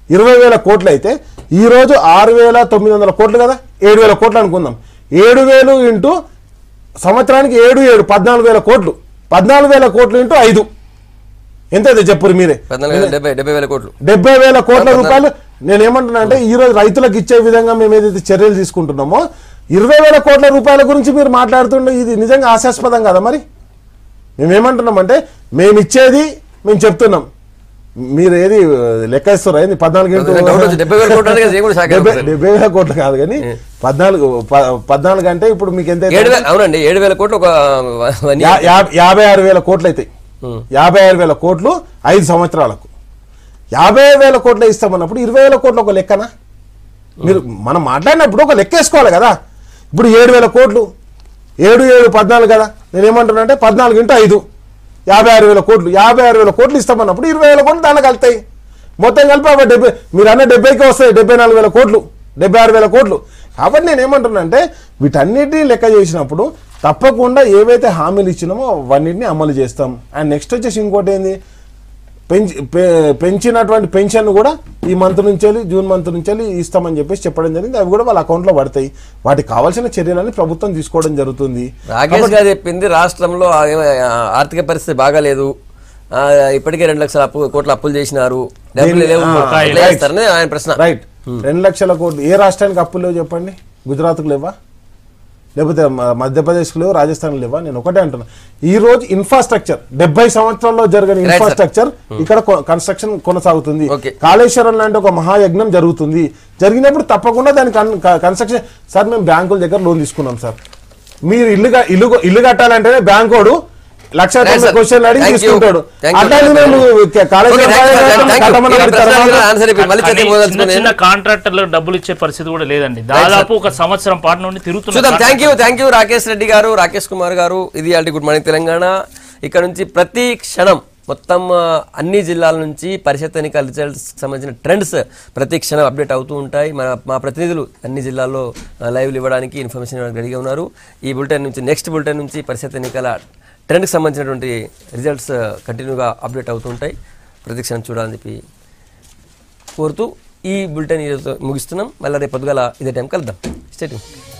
ఇరవై వేల కోట్లు అయితే ఈ రోజు ఆరు వేల తొమ్మిది వందల కోట్లు కదా ఏడు వేల కోట్లు అనుకుందాం ఏడు వేలు ఇంటూ సంవత్సరానికి ఏడు ఏడు పద్నాలుగు వేల కోట్లు పద్నాలుగు వేల కోట్లు ఇంటూ ఐదు ఎంత అయితే చెప్పురు మీరే పద్నాలుగు వేల డెబ్బై డెబ్బై వేల కోట్లు డెబ్బై వేల కోట్ల రూపాయలు నేను ఏమంటున్నా అంటే ఈ రోజు రైతులకు ఇచ్చే విధంగా మేము ఏదైతే చర్యలు తీసుకుంటున్నామో ఇరవై వేల కోట్ల రూపాయల గురించి మీరు మాట్లాడుతుండే ఇది నిజంగా హాస్యాస్పదం కదా మరి మేమేమంటున్నామంటే మేము ఇచ్చేది మేము చెప్తున్నాం మీరు ఏది లెక్క ఇస్తారా ఏంది పద్నాలుగు ఇంటూ డౌట్ వచ్చి డెబ్బై వేల కోట్లు అంటే నేను కూడా షాక్ డెబ్బై అయిపోయాను. డెబ్బై వేల కోట్లు కాదు కానీ పద్నాలుగు ప- పద్నాలుగు అంటే ఇప్పుడు మీకు ఎంత ఏడు వేల అవునండి ఏడు వేల కోట్లు ఒక వన్ యా- యా- యాభై ఆరు వేల కోట్లు అవుతాయి యాభై ఆరు వేల కోట్లు ఐదు సంవత్సరాలకు యాభై వేల కోట్లు ఇస్తామన్నప్పుడు ఇరవై వేల కోట్లు ఒక లెక్కనా మీరు మనం మాట్లాడినప్పుడు ఒక లెక్క వేసుకోవాలి కదా ఇప్పుడు ఏడు వేల కోట్లు ఏడు ఏడు పద్నాలుగు కదా నేను ఏమంటున్నా అంటే పద్నాలుగు ఇంటూ ఐదు యాభై ఆరు వేల కోట్లు యాభై ఆరు వేల కోట్లు ఇస్తామన్నప్పుడు ఇరవై వేల కోట్లు దానికి వెళ్తాయి మొత్తం కలిపి అవి డెబ్బై మీరు అన్న డెబ్బైకి వస్తాయి డెబ్బై నాలుగు వేల కోట్లు డెబ్బై ఆరు వేల కోట్లు కాబట్టి నేను ఏమంటున్నా అంటే వీటన్నిటిని లెక్క చేసినప్పుడు తప్పకుండా ఏవైతే హామీలు ఇచ్చినామో అవన్నిటిని అమలు చేస్తాం అండ్ నెక్స్ట్ వచ్చేసి ఇంకోటి ఏంది పెంచి పె- పెంచినటువంటి పెన్షన్ కూడా ఈ మంత్ నుంచి వెళ్ళి జూన్ మంత్ నుంచి వెళ్ళి ఇస్తామని చెప్పేసి చెప్పడం జరిగింది అవి కూడా వాళ్ళ అకౌంట్లో పడతాయి వాటికి కావాల్సిన చర్యలని ప్రభుత్వం తీసుకోవడం జరుగుతుంది రాకేష్ గారు చెప్పింది రాష్ట్రంలో ఆ ఏమ- ఆ ఆర్థిక పరిస్థితి బాగాలేదు ఆ, ఇప్పటికే రెండు లక్షల అప్పు కోట్ల అప్పులు చేసినారు డబ్బులు లేవు ఆ, ఎట్లా రైట్. చేస్తారని ఆయన ప్రశ్న రైట్ రెండు లక్షల కోట్లు ఏ రాష్ట్రానికి అప్పులు లేవు చెప్పండి గుజరాత్కు లేవా లేకపోతే మ- మధ్యప్రదేశ్కు లేవు రాజస్థాన్ లేవా నేను ఒకటే అంటున్నా ఈ రోజు ఇన్ఫ్రాస్ట్రక్చర్ డెబ్బై సంవత్సరాల్లో జరిగిన Right, sir. ఇన్ఫ్రాస్ట్రక్చర్ ఇక్కడ కన్స్ట్రక్షన్ కొనసాగుతుంది Okay. కాళేశ్వరం లాంటి ఒక మహాయజ్ఞం జరుగుతుంది జరిగినప్పుడు తప్పకుండా దాని కన్స్ట్రక్షన్ సార్ మేము బ్యాంకుల దగ్గర లోన్ తీసుకున్నాం సార్ మీరు ఇల్లు క- ఇల్లు ఇల్లు కట్టాలంటేనే బ్యాంకోడు లక్ష Right, తొంభై sir. క్వశ్చన్లు అడిగి Thank you. తీసుకుంటాడు Thank you. అట్లాగే మేము Okay, Kaleshwaram thank you, project thank you. కట్టమని ఈ అడుగుతారా? ప్రశ్నలకు కూడా ఆన్సర్ చెప్పి మళ్ళీ కానీ చర్చ చిన్న మొదలుచుకుని చిన్న కాంట్రాక్టర్లకు డబ్బులు ఇచ్చే పరిస్థితి కూడా లేదండి దాదాపు ఒక సంవత్సరం పాటు నుండి చూద్దాం తిరుగుతున్నారు thank you thank you Rakesh Reddy గారు రాకేష్ కుమార్ గారు ఇది అల్టి గుడ్ మార్నింగ్ తెలంగాణ ఇక్కడ నుంచి ప్రతి క్షణం మొత్తం ఆ, అన్ని జిల్లాల నుంచి పరిషత్ ఎన్నికల రిజల్ట్స్ సంబంధించిన ట్రెండ్స్ ప్రతి క్షణం అప్డేట్ అవుతూ ఉంటాయి మన మా ప్రతినిధులు అన్ని జిల్లాల్లో ఆ, లైవ్లు ఇవ్వడానికి ఇన్ఫర్మేషన్ ఇవ్వడానికి రెడీగా ఉన్నారు ఈ బులెటిన్ నుంచి నెక్స్ట్ బులెటిన్ నుంచి పరిషత్ ఎన్నికల ట్రెండ్కి సంబంధించినటువంటి రిజల్ట్స్ కంటిన్యూగా అప్డేట్ అవుతూ ఉంటాయి ప్రతి క్షణం చూడాలని చెప్పి కోరుతూ ఈ బులెటిన్ ఈరోజు ముగిస్తున్నాం మళ్ళీ రేపు పొద్దుగల ఇదే టైం కలుద్దాం స్టేట్